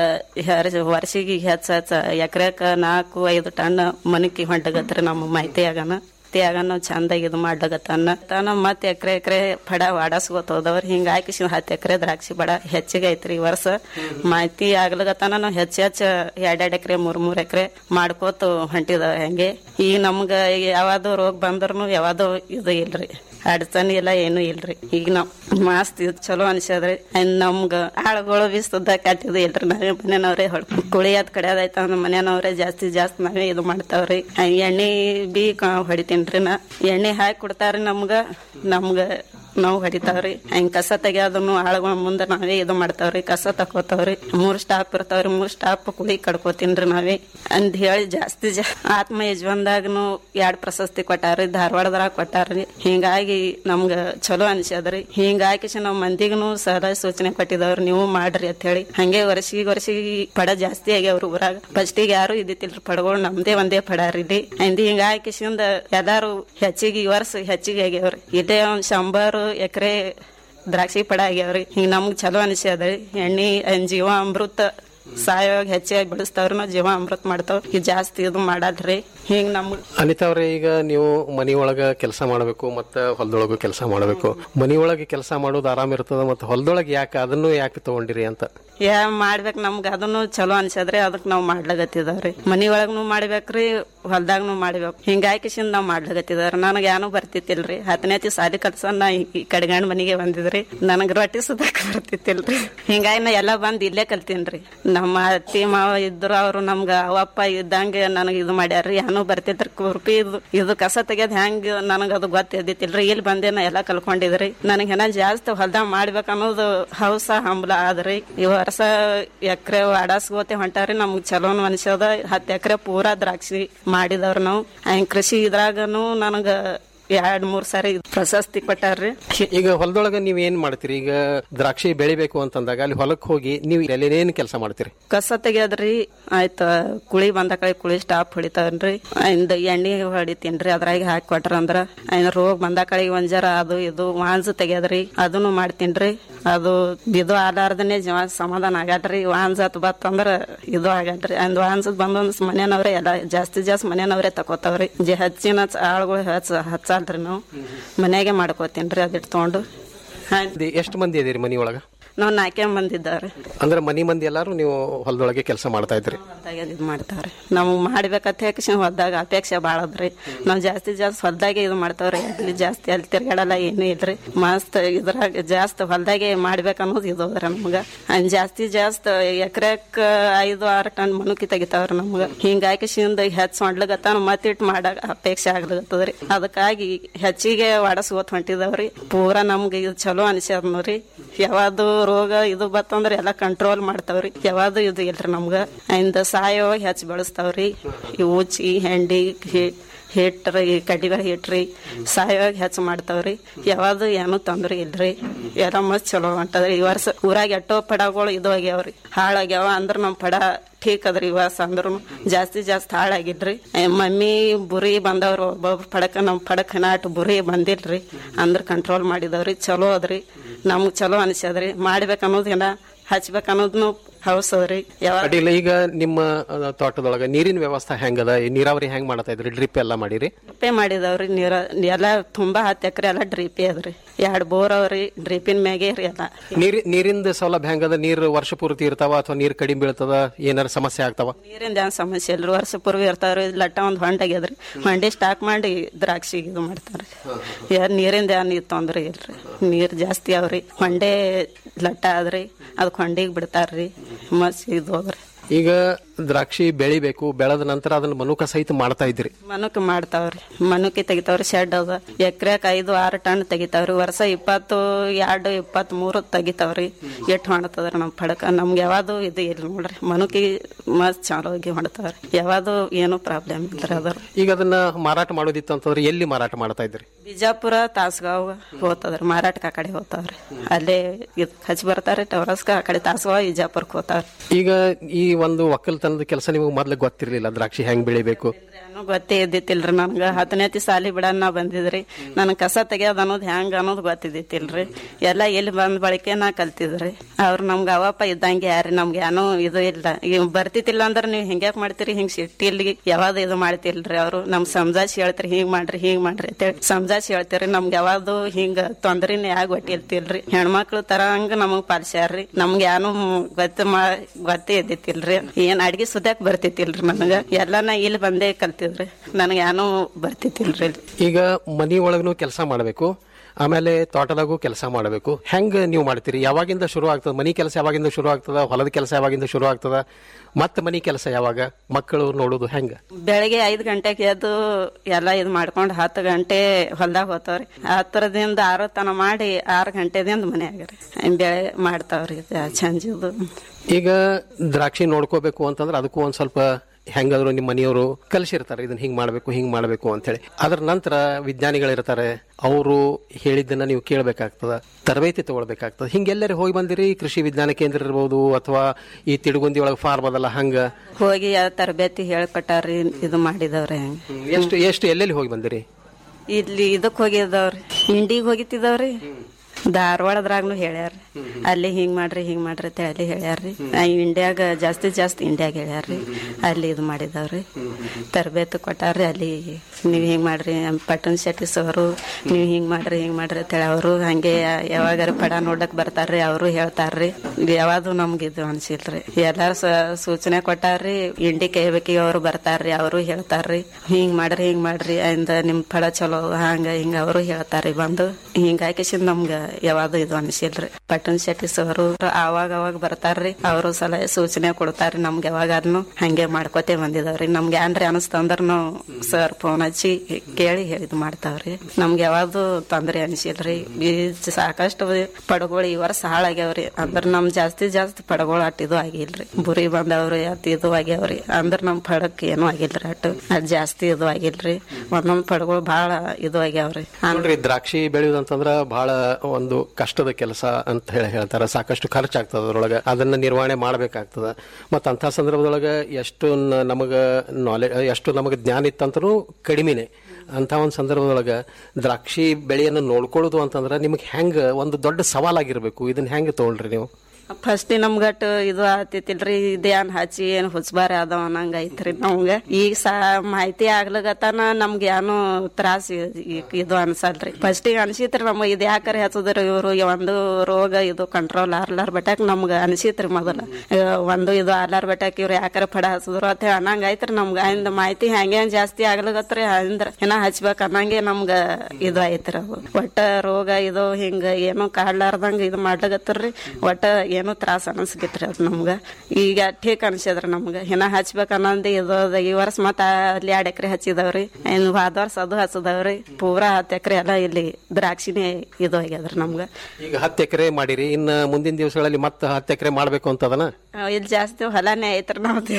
ವರ್ಷಿಗೆ ಹೆಚ್ಚ ಹೆಚ್ಚ ಎಕರೆಕ ನಾಲ್ಕು ಐದು ಟನ್ ಮನಕಿ ಹೊಂಟಗತ್ರಿ ನಮ್ಮ ಮಾಹಿತಿ ಆಗನ ಆಗ ನಾವು ಚಂದಾಗಿ ಇದು ಮಾಡ್ಲಕತ್ತನ್ನ ತಾನ ಮತ್ ಎಕರೆ ಎಕರೆ ಪಡ ವಾಡಸ್ಕೋತ ಹೋದವ್ರ ಹಿಂಗ ಹಾಕಿ ಹತ್ತು ಎಕರೆ ದ್ರಾಕ್ಷಿ ಬಡ ಹೆಚ್ಚಿಗೆ ಐತ್ರಿ ಈ ವರ್ಷ ಮಾಹಿತಿ ಆಗ್ಲಕತ್ತಾನ ನಾವ್ ಹೆಚ್ಚ ಹೆಚ್ಚ ಎರಡೆರಡ್ ಎಕರೆ ಮೂರ್ ಮೂರ್ ಎಕರೆ ಮಾಡ್ಕೋತ ಹೊಂಟಿದ ಹೆಂಗೆ ಈಗ ನಮ್ಗ ಯಾವ್ದು ರೋಗ ಬಂದ್ರೂ ಯಾವ್ದು ಇದು ಇಲ್ರಿ ಅಡಚಣೆ ಇಲ್ಲ ಏನು ಇಲ್ರಿ ಈಗ ನಾವ್ ಮಸ್ತ್ ಇದ್ ಚಲೋ ಅನ್ಸದ್ರಿ ನಮ್ಗ ಆಳುಗಳು ಬಿ ಸುದ್ದ ಕಟ್ಟಿದ್ ಇಲ್ರಿ ನಾವೇ ಮನೆಯವ್ರೆ ಕುಳಿಯದ್ ಕಡೆಯದಾಯ್ತ ನಮ್ಮ ಮನೆಯವ್ರೆ ಜಾಸ್ತಿ ಜಾಸ್ತಿ ನಾವೇ ಇದು ಮಾಡ್ತಾವ್ರಿ ಎಣ್ಣೆ ಬಿ ಹೊಡಿತೀನ್ರಿ ನಾ ಎಣ್ಣೆ ಹಾಕಿ ಕೊಡ್ತಾರ್ರಿ ನಮ್ಗ ನಮ್ಗ ನಾವು ಹೊಡಿತಾವ್ರಿ ಹಂಗ ಕಸ ತೆಗಿಯೋದನ್ನು ಆಳುಗಳ ಮುಂದೆ ನಾವೇ ಇದು ಮಾಡ್ತಾವ್ರಿ ಕಸ ತಕೋತಾವ್ರಿ ಮೂರ್ ಸ್ಟಾಪ್ ಇರ್ತಾವ್ರಿ ಮೂರ್ ಸ್ಟಾಪ್ ಕುಳಿ ಕಡ್ಕೋತೀನ್ರಿ ನಾವೇ ಅಂದ್ ಹೇಳಿ ಜಾಸ್ತಿ ಜಾ ಆತ್ಮ ಯಜಮಾನ್ದಾಗನು ಎರಡ್ ಪ್ರಶಸ್ತಿ ಕೊಟ್ಟಾರ್ರಿ ಧಾರವಾಡದ್ರಾಗ ಕೊಟ್ಟಾರ್ರಿ ಹಿಂಗಾಗಿ ನಮ್ಗ ಚಲೋ ಅನ್ಸದ್ರಿ ಹಿಂಗಾಗಿ ನಾವ್ ಮಂದಿಗೂ ಸಲಹೆ ಸೂಚನೆ ಕೊಟ್ಟಿದವ್ರಿ ನೀವು ಮಾಡ್ರಿ ಅಂತ ಹೇಳಿ ಹಂಗೆ ವರ್ಷಿಗೆ ವರ್ಷಿಗೆ ಪಡ ಜಾಸ್ತಿ ಆಗ್ಯಾವ್ರಿ ಊರಾಗ ಫಸ್ಟಿಗೆ ಯಾರು ಇದ್ದಿತ್ತಿಲ್ರಿ ಪಡಗಳು ನಮ್ದೇ ಒಂದೇ ಪಡಾರಿ ಇಲ್ಲಿ ಹಿಂದಿ ಹಿಂಗಾಗಿ ಎಲ್ಲಾರು ಹೆಚ್ಚಿಗೆ ಈ ವರ್ಷ ಹೆಚ್ಚಿಗೆ ಆಗ್ಯಾವ್ರಿ ಇದೇ ಒಂದ್ ಶಂಬರ್ ಎಕರೆ ದ್ರಾಕ್ಷಿ ಪಡ ಆಗ್ಯಾವ್ರಿ ಹಿಂಗ ನಮ್ಗ್ ಚಲೋ ಅನಿಸ್ಯದ್ರಿ ಎಣ್ಣೆ ಜೀವ ಅಮೃತ ಸಾಯೋಗ ಹೆಚ್ಚಾಗಿ ಬೆಳೆಸ್ತಾವ್ರಿ ನಾವ್ ಜೀವ ಅಮೃತ ಮಾಡ್ತಾವ್ ಈಗ ಜಾಸ್ತಿ ಇದು ಮಾಡಲ್ರಿ ಹಿಂಗ್ ನಮ್ಗ್ ಅನಿತಾ ಅವರೇ ಈಗ ನೀವು ಮನಿಯೊಳಗ ಕೆಲಸ ಮಾಡಬೇಕು ಮತ್ತೆ ಹೊಲದೊಳಗೂ ಕೆಲಸ ಮಾಡಬೇಕು ಮನಿಯೊಳಗೆ ಕೆಲಸ ಮಾಡೋದು ಆರಾಮ ಇರ್ತದ ಮತ್ತೆ ಹೊಲದೊಳಗೆ ಯಾಕೆ ಅದನ್ನು ಯಾಕೆ ತಗೊಂಡಿರಿ ಅಂತ ಯಾ ಮಾಡ್ಬೇಕ್ ನಮ್ಗ ಅದನ್ನು ಚಲೋ ಅನ್ಸದ್ರಿ ಅದಕ್ ನಾವ್ ಮಾಡ್ಲಗತ್ತಿದವ್ರಿ ಮನಿ ಒಳಗ್ನು ಮಾಡ್ಬೇಕ್ರಿ ಹೊಲ್ದಾಗ್ನು ಮಾಡ್ಬೇಕು ಹಿಂಗಾಗಿ ನಾವ್ ಮಾಡ್ಲಗತ್ತಿದವ್ರಿ ನನಗ್ ಏನೂ ಬರ್ತಿತ್ತಿಲ್ರಿ ಹತ್ತನೇತಿ ಸಾಲಿ ಕಲ್ಸ ನಾ ಈ ಕಡೆಗಂಡ್ ಮನಿಗೆ ಬಂದಿದ್ರಿ ನನಗ್ ರೊಟ್ಟಿ ಸುದಕ್ ಬರ್ತಿತ್ತಿಲ್ರಿ ಹಿಂಗಾಗಿ ನಾ ಎಲ್ಲಾ ಬಂದ್ ಇಲ್ಲೇ ಕಲ್ತೀನ್ರಿ ನಮ್ಮ ಅತ್ತಿ ಮಾವ ಇದ್ರು ಅವ್ರು ನಮ್ಗ ಅವಪ್ಪ ಇದ್ದಂಗೆ ನನಗ್ ಇದು ಮಾಡ್ಯಾರ್ರಿ ಏನೂ ಬರ್ತಿದ್ರಿ ಕುರ್ಪಿ ಇದು ಇದು ಕಸ ತೆಗ್ಯದ್ ಹೆಂಗ್ ನನಗ್ ಅದು ಗೊತ್ತಿದ್ದಿತ್ತಿಲ್ರಿ ಇಲ್ಲಿ ಬಂದೆ ನಾ ಎಲ್ಲಾ ಕಲ್ಕೊಂಡಿದ್ರಿ ನನಗ್ ಏನ ಜಾಸ್ತಿ ಹೊಲ್ದಾಗ ಮಾಡ್ಬೇಕ ಅನ್ನೋದು ಹೌಸ ಹಂಬಲ ಆದ್ರಿ ಈ ವರ್ಷ ಎಕರೆ ವಾಡಸ್ಗೋತೆ ಹೊಂಟಾರಿ ನಮ್ಗ್ ಚಲೋನು ಅನ್ಸದ ಹತ್ತು ಎಕರೆ ಪೂರಾ ದ್ರಾಕ್ಷಿ ಮಾಡಿದವ್ರ ನಾವು ಹಂಗ ಕೃಷಿ ಇದ್ರಾಗನು ನನಗ ಎರಡ್ ಮೂರ್ ಸಾರಿ ಪ್ರಶಸ್ತಿ ಕೊಟ್ಟಾರ್ರಿ ಈಗ ಹೊಲದೊಳಗ ನೀವ್ ಏನ್ ಮಾಡ್ತೀರಿ ಈಗ ದ್ರಾಕ್ಷಿ ಬೆಳಿಬೇಕು ಅಂತಂದಾಗ ಅಲ್ಲಿ ಹೊಲಕ್ ಹೋಗಿ ನೀವು ಏನ್ ಕೆಲಸ ಮಾಡ್ತೀರಿ ಕಸ ತೆಗಿಯೋದ್ರಿ ಆಯ್ತ ಕುಳಿ ಬಂದ ಕಡೆ ಕುಳಿ ಸ್ಟಾಪ್ ಹೊಡಿತಾವನ್ರಿ ಇಂದ ಎಣ್ಣೆ ಹೊಡಿತೀನ್ರಿ ಅದ್ರಾಗ ಹಾಕಿ ಕೊಟ್ರ ಅಂದ್ರ ಐನ್ ರೋಗ ಬಂದ ಕಡೆ ಒಂದ್ ಜರ ಅದು ಇದು ವಾಂಜ್ ತೆಗಿಯೋದ್ರಿ ಅದನ್ನು ಮಾಡ್ತೀನ್ರಿ ಅದು ಇದು ಆಲಾರ್ದನೆ ಜೀವ ಸಮಾಧಾನ ಆಗಲ್ರಿ ವಾಂಜ್ ಹತ್ ಬತ್ತಂದ್ರ ಇದು ಆಗಲ್ರಿ ಅಂದ್ ವಾಂಜ್ ಬಂದೊಂದ್ ಮನೆಯವ್ರೆ ಎಲ್ಲ ಜಾಸ್ತಿ ಜಾಸ್ತಿ ಮನೆಯವ್ರೆ ತಕೋತಾವ್ರಿ ಜಿ ಹಚ್ಚಿನ ಆಳುಗಳು ಹಚ್ಚ ಹಚ್ಚಲ್ರಿ ನಾವು ಮನ್ಯಾಗೆ ಮಾಡ್ಕೋತೀನ್ರಿ ಅದಿಟ್ ತಗೊಂಡು ಎಷ್ಟು ಮಂದಿ ಇದೀರಿ ಮನಿಯೊಳಗ ನಾವು ನಾಲ್ಕೇ ಮಂದಿ ಇದ್ದಾವ್ರಿ ಅಂದ್ರೆ ಮನಿ ಮಂದಿ ಎಲ್ಲಾರು ನೀವು ಹೊಲದೊಳಗೆ ಕೆಲಸ ಮಾಡ್ತಾ ಇದ್ರಿ ಹೊಲ್ದಾಗ ಇದು ಮಾಡ್ತಾವ್ರಿ ನಾವು ಮಾಡ್ಬೇಕಂತ ಹೇಳಿ ಹೊಲ್ದಾಗ ಅಪೇಕ್ಷೆ ಭಾಳ ಅದ್ರಿ ನಾವು ಜಾಸ್ತಿ ಜಾಸ್ತಿ ಹೊಲ್ದಾಗೆ ಇದು ಮಾಡ್ತಾವ್ರಿ ಅಲ್ಲಿ ಜಾಸ್ತಿ ಅಲ್ಲಿ ತಿರ್ಗಾಡಲ್ಲ ಏನೂ ಇಲ್ರಿ ಮಸ್ತ್ ಇದ್ರಾಗ ಜಾಸ್ತಿ ಹೊಲ್ದಾಗೆ ಮಾಡ್ಬೇಕು ಅನ್ನೋದು ಇದು ಅದ್ರ ನಮ್ಗೆ ಅನ್ ಜಾಸ್ತಿ ಜಾಸ್ತಿ ಎಕರೆಕ್ ಐದು ಆರು ಟನ್ ಮನುಕಿ ತೆಗಿತಾವ್ರಿ ನಮ್ಗೆ ಹಿಂಗಾಗಿ ಶಿಂದ ಹೆಚ್ಚು ಮಾಡ್ಲಿಗತ್ತಾನ ಮತ್ತಿಟ್ಟು ಮಾಡಕ್ ಅಪೇಕ್ಷೆ ಆಗ್ಲಿಗತ್ತದ್ರಿ ಅದಕ್ಕಾಗಿ ಹೆಚ್ಚಿಗೆ ವಾಡಸ್ಕೋತ್ ಹೊಂಟಿದವ್ರಿ ಪೂರಾ ನಮ್ಗೆ ಇದು ಚಲೋ ಅನಿಸ್ಯದ ನೋಡ್ರಿ ಯಾವ್ದು ರೋಗ ಇದು ಬತ್ತಂದ್ರೆ ಎಲ್ಲ ಕಂಟ್ರೋಲ್ ಮಾಡ್ತಾವ್ರಿ ಯಾವ್ದು ಇದು ಇಲ್ರಿ ನಮ್ಗ ಇಂದ ಸಾಯೋವಾಗ ಹೆಚ್ಚು ಬೆಳೆಸ್ತಾವ್ರಿ ಈ ಉಚ್ಚಿ ಹೆಂಡಿ ಹಿ- ಹಿಟ್ರಿ ಕಡ್ಡಿಗಳ ಹಿಟ್ರಿ ಸಾಯೋವಾಗ ಹೆಚ್ಚು ಮಾಡ್ತಾವ್ರಿ ಯಾವ್ದು ಏನು ತೊಂದ್ರೆ ಇಲ್ರಿ ಎಲ್ಲ ಮಸ್ತ್ ಚಲೋ ಹೊಂಟದ್ರಿ ಈ ವರ್ಷ ಊರಾಗ ಎಷ್ಟೋ ಪಡಗಳು ಇದು ಆಗ್ಯಾವ್ರಿ ಹಾಳಾಗ್ಯಾವ ಅಂದ್ರ ನಮ್ ಪಡ ಠೀಕ್ ಅದ್ರಿ ಈ ವರ್ಷ ಅಂದ್ರು ಜಾಸ್ತಿ ಜಾಸ್ತಿ ಹಾಳಾಗಿಲ್ರಿ ಏ, ಮಮ್ಮಿ ಬುರಿ ಬಂದವ್ರು ಒಬ್ಬೊಬ್ರು ಪಡಕ ನಮ್ ಪಡಕ್ ನಾಟ್ ಬುರಿ ಬಂದಿಲ್ರಿ ಅಂದ್ರ ಕಂಟ್ರೋಲ್ ಮಾಡಿದವ್ರಿ ಚಲೋ ಅದ್ರಿ ನಮ್ಗ್ ಚಲೋ ಅನ್ಸ್ಯದ್ರಿ ಮಾಡ್ಬೇಕು ಅನ್ನೋದೇನ ಹಚ್ಬೇಕು ಅನ್ನೋದ್ನು ಹೌಸದ್ರಿ ಯಾವ ಅಡ್ಡಿಲ್ಲ ಈಗ ನಿಮ್ಮ ಅಹ್, ತೋಟದೊಳಗ ನೀರಿನ ವ್ಯವಸ್ಥೆ ಹೆಂಗದ ಈ ನೀರಾವರಿ ಹೆಂಗ್ ಮಾಡ್ತಾ ಇದ್ರಿ ಡ್ರಿಪ್ ಎಲ್ಲ ಮಾಡಿರಿ ಡ್ರಿಪೇ ಮಾಡಿದವ್ರಿ ನೀರ ಎಲ್ಲ ತುಂಬಾ ಹತ್ತು ಎಕರೆ ಎಲ್ಲ ಡ್ರಿಪೇ ಅದ್ರಿ ಎರಡ್ ಬೋರ್ ಅವ್ರಿ ಡ್ರಿಪಿನ ಮ್ಯಾಗೆ ರೀ ಎಲ್ಲ ನೀರಿ ನೀರಿಂದ ಸೌಲಭ್ಯ ಹೆಂಗದ ನೀರು ವರ್ಷ ಪೂರ್ತಿ ಇರ್ತಾವ ಅಥವಾ ನೀರ್ ಕಡಿಮೆ ಬೀಳ್ತದ ಏನಾರ ಸಮಸ್ಯೆ ಆಗ್ತಾವ ನೀರಿಂದ ಏನ್ ಸಮಸ್ಯೆ ಇಲ್ರಿ ವರ್ಷ ಪೂರ್ವ ಇರ್ತಾವ್ರಿ ಲಟ್ಟ ಒಂದ್ ಹೊಂಟಾಗ್ಯದ್ರಿ ಹೊಂಡಿ ಸ್ಟಾಕ್ ಮಾಡಿ ದ್ರಾಕ್ಷಿ ಇದು ಮಾಡ್ತಾರ್ರಿ ಯಾರ್ ನೀರಿಂದ ಏನ್ ನೀರ್ ತೊಂದ್ರೆ ಇಲ್ರಿ ನೀರ್ ಜಾಸ್ತಿ ಅವ್ರಿ ಹೊಂಡೆ ಲಟ್ಟ ಆದ್ರಿ ಅದಕ್ಕೆ ಹೊಂಡಿಗೆ ಬಿಡ್ತಾರ್ರಿ ಮಸ್ತ್ ಇದು ಹೋಗ್ರಿ ಈಗ ದ್ರಾಕ್ಷಿ ಬೆಳಿಬೇಕು ಬೆಳೆದ ನಂತರ ಅದನ್ನ ಮನುಕ ಸಹಿತ ಮಾಡ್ತಾ ಇದ್ರಿ ಮನುಕ್ ಮಾಡ್ತಾವ್ರಿ ಮನುಕಿ ತೆಗಿತಾವ್ರಿ ಶೆಡ್ ಅದ ಎಕರೆಕ್ ಐದು ಆರು ಟನ್ ತೆಗಿತಾವ್ರಿ ವರ್ಷ ಇಪ್ಪತ್ತು ಎರಡು ಇಪ್ಪತ್ತ್ ಮೂರು ತೆಗಿತಾವ್ರಿ ಎಷ್ಟ್ ಹೊಣತದ್ರಿ ನಮ್ ಪಡಕ ನಮ್ಗೆ ಯಾವ್ದು ಇದು ಇಲ್ಲ ನೋಡ್ರಿ ಮನುಕಿ ಮಸ್ತ್ ಚೆನ್ನಾಗಿ ಹೊಣ್ತಾವ್ರಿ ಯಾವ್ದು ಏನು ಪ್ರಾಬ್ಲಮ್ ಇಲ್ರಿ ಅದ್ರ ಈಗ ಅದನ್ನ ಮಾರಾಟ ಮಾಡೋದಿತ್ತು ಅಂತಂದ್ರೆ ಎಲ್ಲಿ ಮಾರಾಟ ಮಾಡ್ತಾ ಇದ್ರಿ ಬಿಜಾಪುರ ತಾಸ್ಗಾವ್ ಹೋಗ್ತದ್ರಿ ಮಾರಾಟಕ್ಕೆ ಆ ಕಡೆ ಹೋಗ್ತಾವ್ರಿ ಅಲ್ಲೇ ಇದ್ ಹಚ್ಚಿ ಬರ್ತಾರ್ರಿ ಟವರಸ್ಕ ಆ ಕಡೆ ತಾಸ್ಗಾವ್ ಬಿಜಾಪುರಕ್ಕೆ ಹೋಗ್ತಾವ್ರಿ ಈಗ ಈ ಒಂದು ಒಕ್ಕಲ್ತನದ ಕೆಲಸ ನಿಮಗೆ ಮೊದ್ಲು ಗೊತ್ತಿರ್ಲಿಲ್ಲ ದ್ರಾಕ್ಷಿ ಹೆಂಗ್ ಬೆಳಿಬೇಕು ಏನೂ ಗೊತ್ತೇ ಇದ್ದಿತ್ತಿಲ್ರಿ ನನ್ಗ ಹತ್ತನೇತಿ ಸಾಲಿ ಬಿಡನ್ ನಾ ಬಂದಿದ್ರಿ ನನ್ ಕಸ ತೆಗಿಯೋದ್ ಅನ್ನೋದು ಹೆಂಗ್ ಅನ್ನೋದು ಗೊತ್ತಿದ್ದಿತ್ತಿಲ್ರಿ ಎಲ್ಲ ಎಲ್ಲಿ ಬಂದ್ ಬಳಿಕೆ ನಾ ಕಲ್ತಿದ್ರಿ ಅವ್ರು ನಮ್ಗ ಅವಪ್ಪ ಇದ್ದಂಗೆ ಯಾರಿ ನಮ್ಗೆ ಏನೋ ಇದು ಇಲ್ಲ ಈಗ ಬರ್ತಿತ್ತಿಲ್ಲ ಅಂದ್ರೆ ನೀವು ಹಿಂಗ್ಯಾಕ್ ಮಾಡ್ತೀರಿ ಹಿಂಗ್ ಸಿಟ್ಟಿಲ್ಲಿ ಯಾವ್ದು ಇದು ಮಾಡ್ತಿಲ್ರಿ ಅವ್ರು ನಮ್ ಸಮಜಾಸಿ ಹೇಳ್ತೀರಿ ಹಿಂಗ್ ಮಾಡ್ರಿ ಹಿಂಗ್ ಮಾಡ್ರಿ ಅಂತೇಳಿ ಸಮಜಾಸಿ ಹೇಳ್ತೀರಿ ನಮ್ಗೆ ಯಾವ್ದು ಹಿಂಗ ತೊಂದ್ರಿನೇ ಆಗ ಗೊತ್ತಿಲ್ತಿಲ್ರಿ ಹೆಣ್ಮಕ್ಳು ತರಂಗ ನಮಗ್ ಪಾಲ್ಸ್ಯಾರ್ರಿ ನಮ್ಗೆ ಏನು ಗೊತ್ತ ಮಾ ಗೊತ್ತೇ ಇದ್ದಿತ್ತಿಲ್ರಿ ಏನ್ ಅಡ್ಗೆ ಸುದ್ಯಾಕ್ ಬರ್ತಿತ್ತಿಲ್ರಿ ನನಗ ಎಲ್ಲಾನ ಇಲ್ಲಿ ಬಂದೇ ಕಲ್ತಿದ್ರಿ ನನಗೆ ಏನೂ ಬರ್ತಿತ್ತಿಲ್ರಿ ಈಗ ಮನಿ ಒಳಗನು ಕೆಲಸ ಮಾಡಬೇಕು ಆಮೇಲೆ ತೋಟದಾಗೂ ಕೆಲಸ ಮಾಡಬೇಕು ಹೆಂಗ್ ನೀವು ಮಾಡ್ತೀರಿ ಯಾವಾಗಿಂದ ಶುರು ಆಗ್ತದ ಮನಿ ಕೆಲಸ ಯಾವಾಗಿಂದ ಶುರು ಆಗ್ತದ ಹೊಲದ ಕೆಲಸ ಯಾವಾಗಿಂದ ಶುರು ಆಗ್ತದ ಮತ್ತೆ ಮನಿ ಕೆಲಸ ಯಾವಾಗ ಮಕ್ಕಳು ನೋಡುದು ಹೆಂಗ ಬೆಳಗ್ಗೆ ಐದ್ ಗಂಟೆಗೆ ಎದ್ದು ಎಲ್ಲ ಇದು ಮಾಡ್ಕೊಂಡು ಹತ್ತು ಗಂಟೆ ಹೊಲ್ದಾಗ ಹೋಗ್ತಾವ್ರಿ ಹತ್ತರದಿಂದ ಆರು ತನ ಮಾಡಿ ಆರು ಗಂಟೆದಿಂದ ಮನ್ಯಾಗ ರೀ ಬೆಳೆ ಮಾಡ್ತಾವ್ರಿ ಚಂಜಿದು ಈಗ ದ್ರಾಕ್ಷಿ ನೋಡ್ಕೋಬೇಕು ಅಂತಂದ್ರೆ ಅದಕ್ಕೂ ಒಂದ್ ಸ್ವಲ್ಪ ಹೆಂಗಾದ್ರು ನಿಮ್ಮ ಮನೆಯವರು ಕಲಿಸಿರ್ತಾರೆ ಇದನ್ನ ಹಿಂಗ್ ಮಾಡ್ಬೇಕು ಹಿಂಗ್ ಮಾಡ್ಬೇಕು ಅಂತ ಹೇಳಿ ಅದ್ರ ನಂತರ ವಿಜ್ಞಾನಿಗಳಿರ್ತಾರೆ ಅವರು ಹೇಳಿದ್ದನ್ನ ನೀವು ಕೇಳಬೇಕಾಗ್ತದ ತರಬೇತಿ ತಗೊಳ್ಬೇಕಾಗ್ತದ ಹಿಂಗೆಲ್ಲರೂ ಹೋಗಿ ಬಂದಿರಿ ಕೃಷಿ ವಿಜ್ಞಾನ ಕೇಂದ್ರ ಇರ್ಬೋದು ಅಥವಾ ಈ ತಿಡುಗುಂದಿ ಒಳಗೆ ಫಾರ್ಮ್ ಅದಲ್ಲ ಹಂಗ ಹೋಗಿ ಯಾವ ತರಬೇತಿ ಹೇಳ್ಕೊಟ್ಟಾರ್ರಿ ಇದು ಮಾಡಿದವ್ರಿ ಎಷ್ಟು ಎಷ್ಟು ಎಲ್ಲೆಲ್ಲಿ ಹೋಗಿ ಬಂದಿರಿ ಇಲ್ಲಿ ಇದಕ್ ಹೋಗಿದವ್ರಿ ಇಂಡಿಗ್ ಹೋಗಿತ್ತಿದವ್ರಿ ಧಾರವಾಡದ್ರಾಗ್ನು ಹೇಳ್ಯಾರ್ರಿ ಅಲ್ಲಿ ಹಿಂಗ್ ಮಾಡ್ರಿ ಹಿಂಗ್ ಮಾಡ್ರಿ ಅಂತ ಅಲ್ಲಿ ಹೇಳ್ಯಾರ್ರಿ ಆ ಇಂಡ್ಯಾಗ ಜಾಸ್ತಿ ಜಾಸ್ತಿ ಇಂಡ್ಯಾಗ ಹೇಳ್ಯಾರ್ರಿ ಅಲ್ಲಿ ಇದು ಮಾಡಿದವ್ರಿ ತರಬೇತಿ ಕೊಟ್ಟಾರ್ರಿ ಅಲ್ಲಿ ನೀವ್ ಹಿಂಗ್ ಮಾಡ್ರಿ ನಮ್ ಪಟ್ಟಣ ಶೆಟ್ಟಿ ಸರು ನೀವ್ ಹಿಂಗ್ ಮಾಡ್ರಿ ಹಿಂಗ್ ಮಾಡ್ರಿ ಅಂತ ಹೇಳಿ ಅವರು ಹಂಗೆ ಯಾವಾಗಾರ ಪಡ ನೋಡಕ್ ಬರ್ತಾರ್ರಿ ಅವರು ಹೇಳ್ತಾರ್ರಿ ಯಾವ್ದು ನಮ್ಗೆ ಇದು ಅನ್ಸಿಲ್ರಿ ಎಲ್ಲಾರು ಸ- ಸೂಚನೆ ಕೊಟ್ಟಾರ್ರಿ ಇಂಡಿ ಕೈಬೇಕಿ ಅವ್ರು ಬರ್ತಾರ್ರಿ ಅವರು ಹೇಳ್ತಾರ್ರಿ ಹಿಂಗ್ ಮಾಡ್ರಿ ಹಿಂಗ್ ಮಾಡ್ರಿ ಅಂದ ನಿಮ್ ಫಲ ಚಲೋ ಹಂಗ ಹಿಂಗ ಅವರು ಹೇಳ್ತಾರ್ರಿ ಬಂದು ಹಿಂಗಾಗಿ ನಮ್ಗ ಯಾವ್ದು ಇದು ಅನ್ಸಿಲ್ರಿ ಪಟ್ಟಣ ಶೆಟ್ಟಿ ಸರು ಅವಾಗ ಅವಾಗ ಬರ್ತಾರ್ರಿ ಅವರು ಸಲಹೆ ಸೂಚನೆ ಕೊಡ್ತಾರ್ರಿ ನಮ್ಗೆ ಯಾವಾಗಾದ್ನು ಹಂಗೆ ಮಾಡ್ಕೋತೆ ಬಂದಿದಾವ್ರಿ ನಮ್ಗೆ ಏನ್ರಿ ಅನಸ್ತಂದ್ರ ನಾವು ಸರ್ ಫೋನ್ ಹಚ್ಚಿ ಕೇಳಿ ಇದು ಮಾಡ್ತಾವ್ರಿ ನಮ್ಗೆ ಯಾವ್ದು ತೊಂದ್ರೆ ಅನ್ಸಿಲ್ರಿ ಈ ಸಾಕಷ್ಟು ಪಡಗಳು ಈ ವರ್ಷ ಹಾಳಾಗ್ಯಾವ್ರಿ ಅಂದ್ರ ನಮ್ ಜಾಸ್ತಿ ಜಾಸ್ತಿ ಪಡಗಳು ಅಟ್ ಇದು ಆಗಿಲ್ರಿ ಬುರಿ ಬಂದವ್ರಿ ಅಟ್ ಇದು ಆಗ್ಯಾವ್ರಿ ಅಂದ್ರ ನಮ್ ಪಡಕ್ ಏನು ಆಗಿಲ್ರಿ ಅಟ್ ಅಟ್ ಜಾಸ್ತಿ ಇದು ಆಗಿಲ್ರಿ ಒಂದೊಂದ್ ಪಡಗಳು ಬಹಳ ಇದು ಆಗ್ಯಾವ್ರಿ ನೋಡ್ರಿ ದ್ರಾಕ್ಷಿ ಬೆಳೆಯುವುದಂತಂದ್ರ ಬಹಳ ಒಂದು ಕಷ್ಟದ ಕೆಲಸ ಅಂತ ಹೇಳಿ ಹೇಳ್ತಾರೆ ಸಾಕಷ್ಟು ಖರ್ಚಾಗ್ತದ ಅದ್ರೊಳಗ ಅದನ್ನ ನಿರ್ವಹಣೆ ಮಾಡಬೇಕಾಗ್ತದ ಮತ್ತ ಅಂತ ಸಂದರ್ಭದೊಳಗ ಎಷ್ಟು ನ- ನಮಗ ನಾಲೆಜ್ ಎಷ್ಟು ನಮಗ ಜ್ಞಾನ ಇತ್ತಂತರೂ ಕಡಿಮೆನೆ ಅಂತ ಒಂದು ಸಂದರ್ಭದೊಳಗ ದ್ರಾಕ್ಷಿ ಬೆಳೆಯನ್ನು ನೋಡ್ಕೊಳ್ಳೋದು ಅಂತಂದ್ರ ನಿಮಗೆ ಹೆಂಗ ಒಂದು ದೊಡ್ಡ ಸವಾಲಾಗಿರ್ಬೇಕು ಇದನ್ನ ಹೆಂಗ ತಗೊಳ್ರಿ ನೀವು ಫಸ್ಟ್ ನಮ್ಗಟ್ ಇದು ಆತಿತಿಲ್ರಿ ಇದೇನ್ ಹಚ್ಚಿ ಏನ್ ಹುಚ್ಚಬಾರ ಅದಾವ ಅನ್ನಂಗ ಐತ್ರಿ ನಮ್ಗ ಈಗ ಸಾ ಮಾಹಿತಿ ಆಗ್ಲಗತನ ನಮ್ಗೆ ಏನೋ ತ್ರಾಸ ಇದು ಅನ್ಸಲ್ರಿ ಫಸ್ಟ್ ಈಗ ಅನ್ಸಿತ್ರಿ ನಮ್ಗ ಇದ್ ಯಾಕರೆ ಹಚ್ಚದ್ರಿ ಇವ್ರು ಒಂದು ರೋಗ ಇದು ಕಂಟ್ರೋಲ್ ಆರ್ಲಾರ್ ಬಟಾಕ್ ನಮ್ಗ ಅನ್ಸಿತ್ರಿ ಮೊದಲ ಆ, ಒಂದು ಇದು ಆರ್ಲಾರ್ ಬಟಾಕ್ ಇವ್ರು ಯಾಕರೆ ಫಡ ಹಚ್ಚದ್ರು ಅಂತ ಹೇಳಿ ಅನ್ನಂಗ ಐತ್ರಿ ನಮ್ಗ ಇಂದ ಮಾಹಿತಿ ಹಂಗೇನ್ ಜಾಸ್ತಿ ಆಗ್ಲಗತ್ರಿ ಅಂದ್ರ ಏನ ಹಚ್ಬೇಕ ಅನ್ನಂಗೆ ನಮ್ಗ ಇದು ಐತ್ರಿ ಅವು ಒಟ್ಟ ರೋಗ ಇದು ಹಿಂಗ ಏನೋ ಕಾಡ್ಲಾರ್ದಂಗ ಇದು ಮಾಡ್ಲಗತ್ತರ್ರಿ ಒಟ್ಟ ಏನೋ ತ್ರಾಸ ಅನಸ್ಗಿತ್ರಿ ಅದ್ ನಮ್ಗ ಈಗ ಠೇಕ್ ಅನ್ಸದ್ರಿ ನಮ್ಗ ಇನ್ನ ಹಚ್ಬೇಕ ಅನ್ನೊಂದು ಇದು ಅದ. ಈ ವರ್ಷ ಮತ್ತ ಅಲ್ಲಿ ಎರಡ್ ಎಕರೆ ಹಚ್ಚಿದವ್ರಿ ಇನ್ ವಾದ ವರ್ಷ ಅದು ಹಚ್ಚದವ್ರಿ ಪೂರಾ ಹತ್ತು ಎಕರೆ ಎಲ್ಲ ಇಲ್ಲಿ ದ್ರಾಕ್ಷಿನೇ ಇದು ಆಗ್ಯದ್ರಿ ನಮ್ಗ ಈಗ ಹತ್ತು ಎಕರೆ ಮಾಡಿರಿ ಇನ್ನು ಮುಂದಿನ ದಿವಸಗಳಲ್ಲಿ ಮತ್ತೆ ಹತ್ತು ಎಕರೆ ಮಾಡಬೇಕು ಅಂತದನ ಆ, ಇಲ್ಲಿ ಜಾಸ್ತಿ ಹೊಲನೇ ಐತ್ರಿ ನಮ್ದು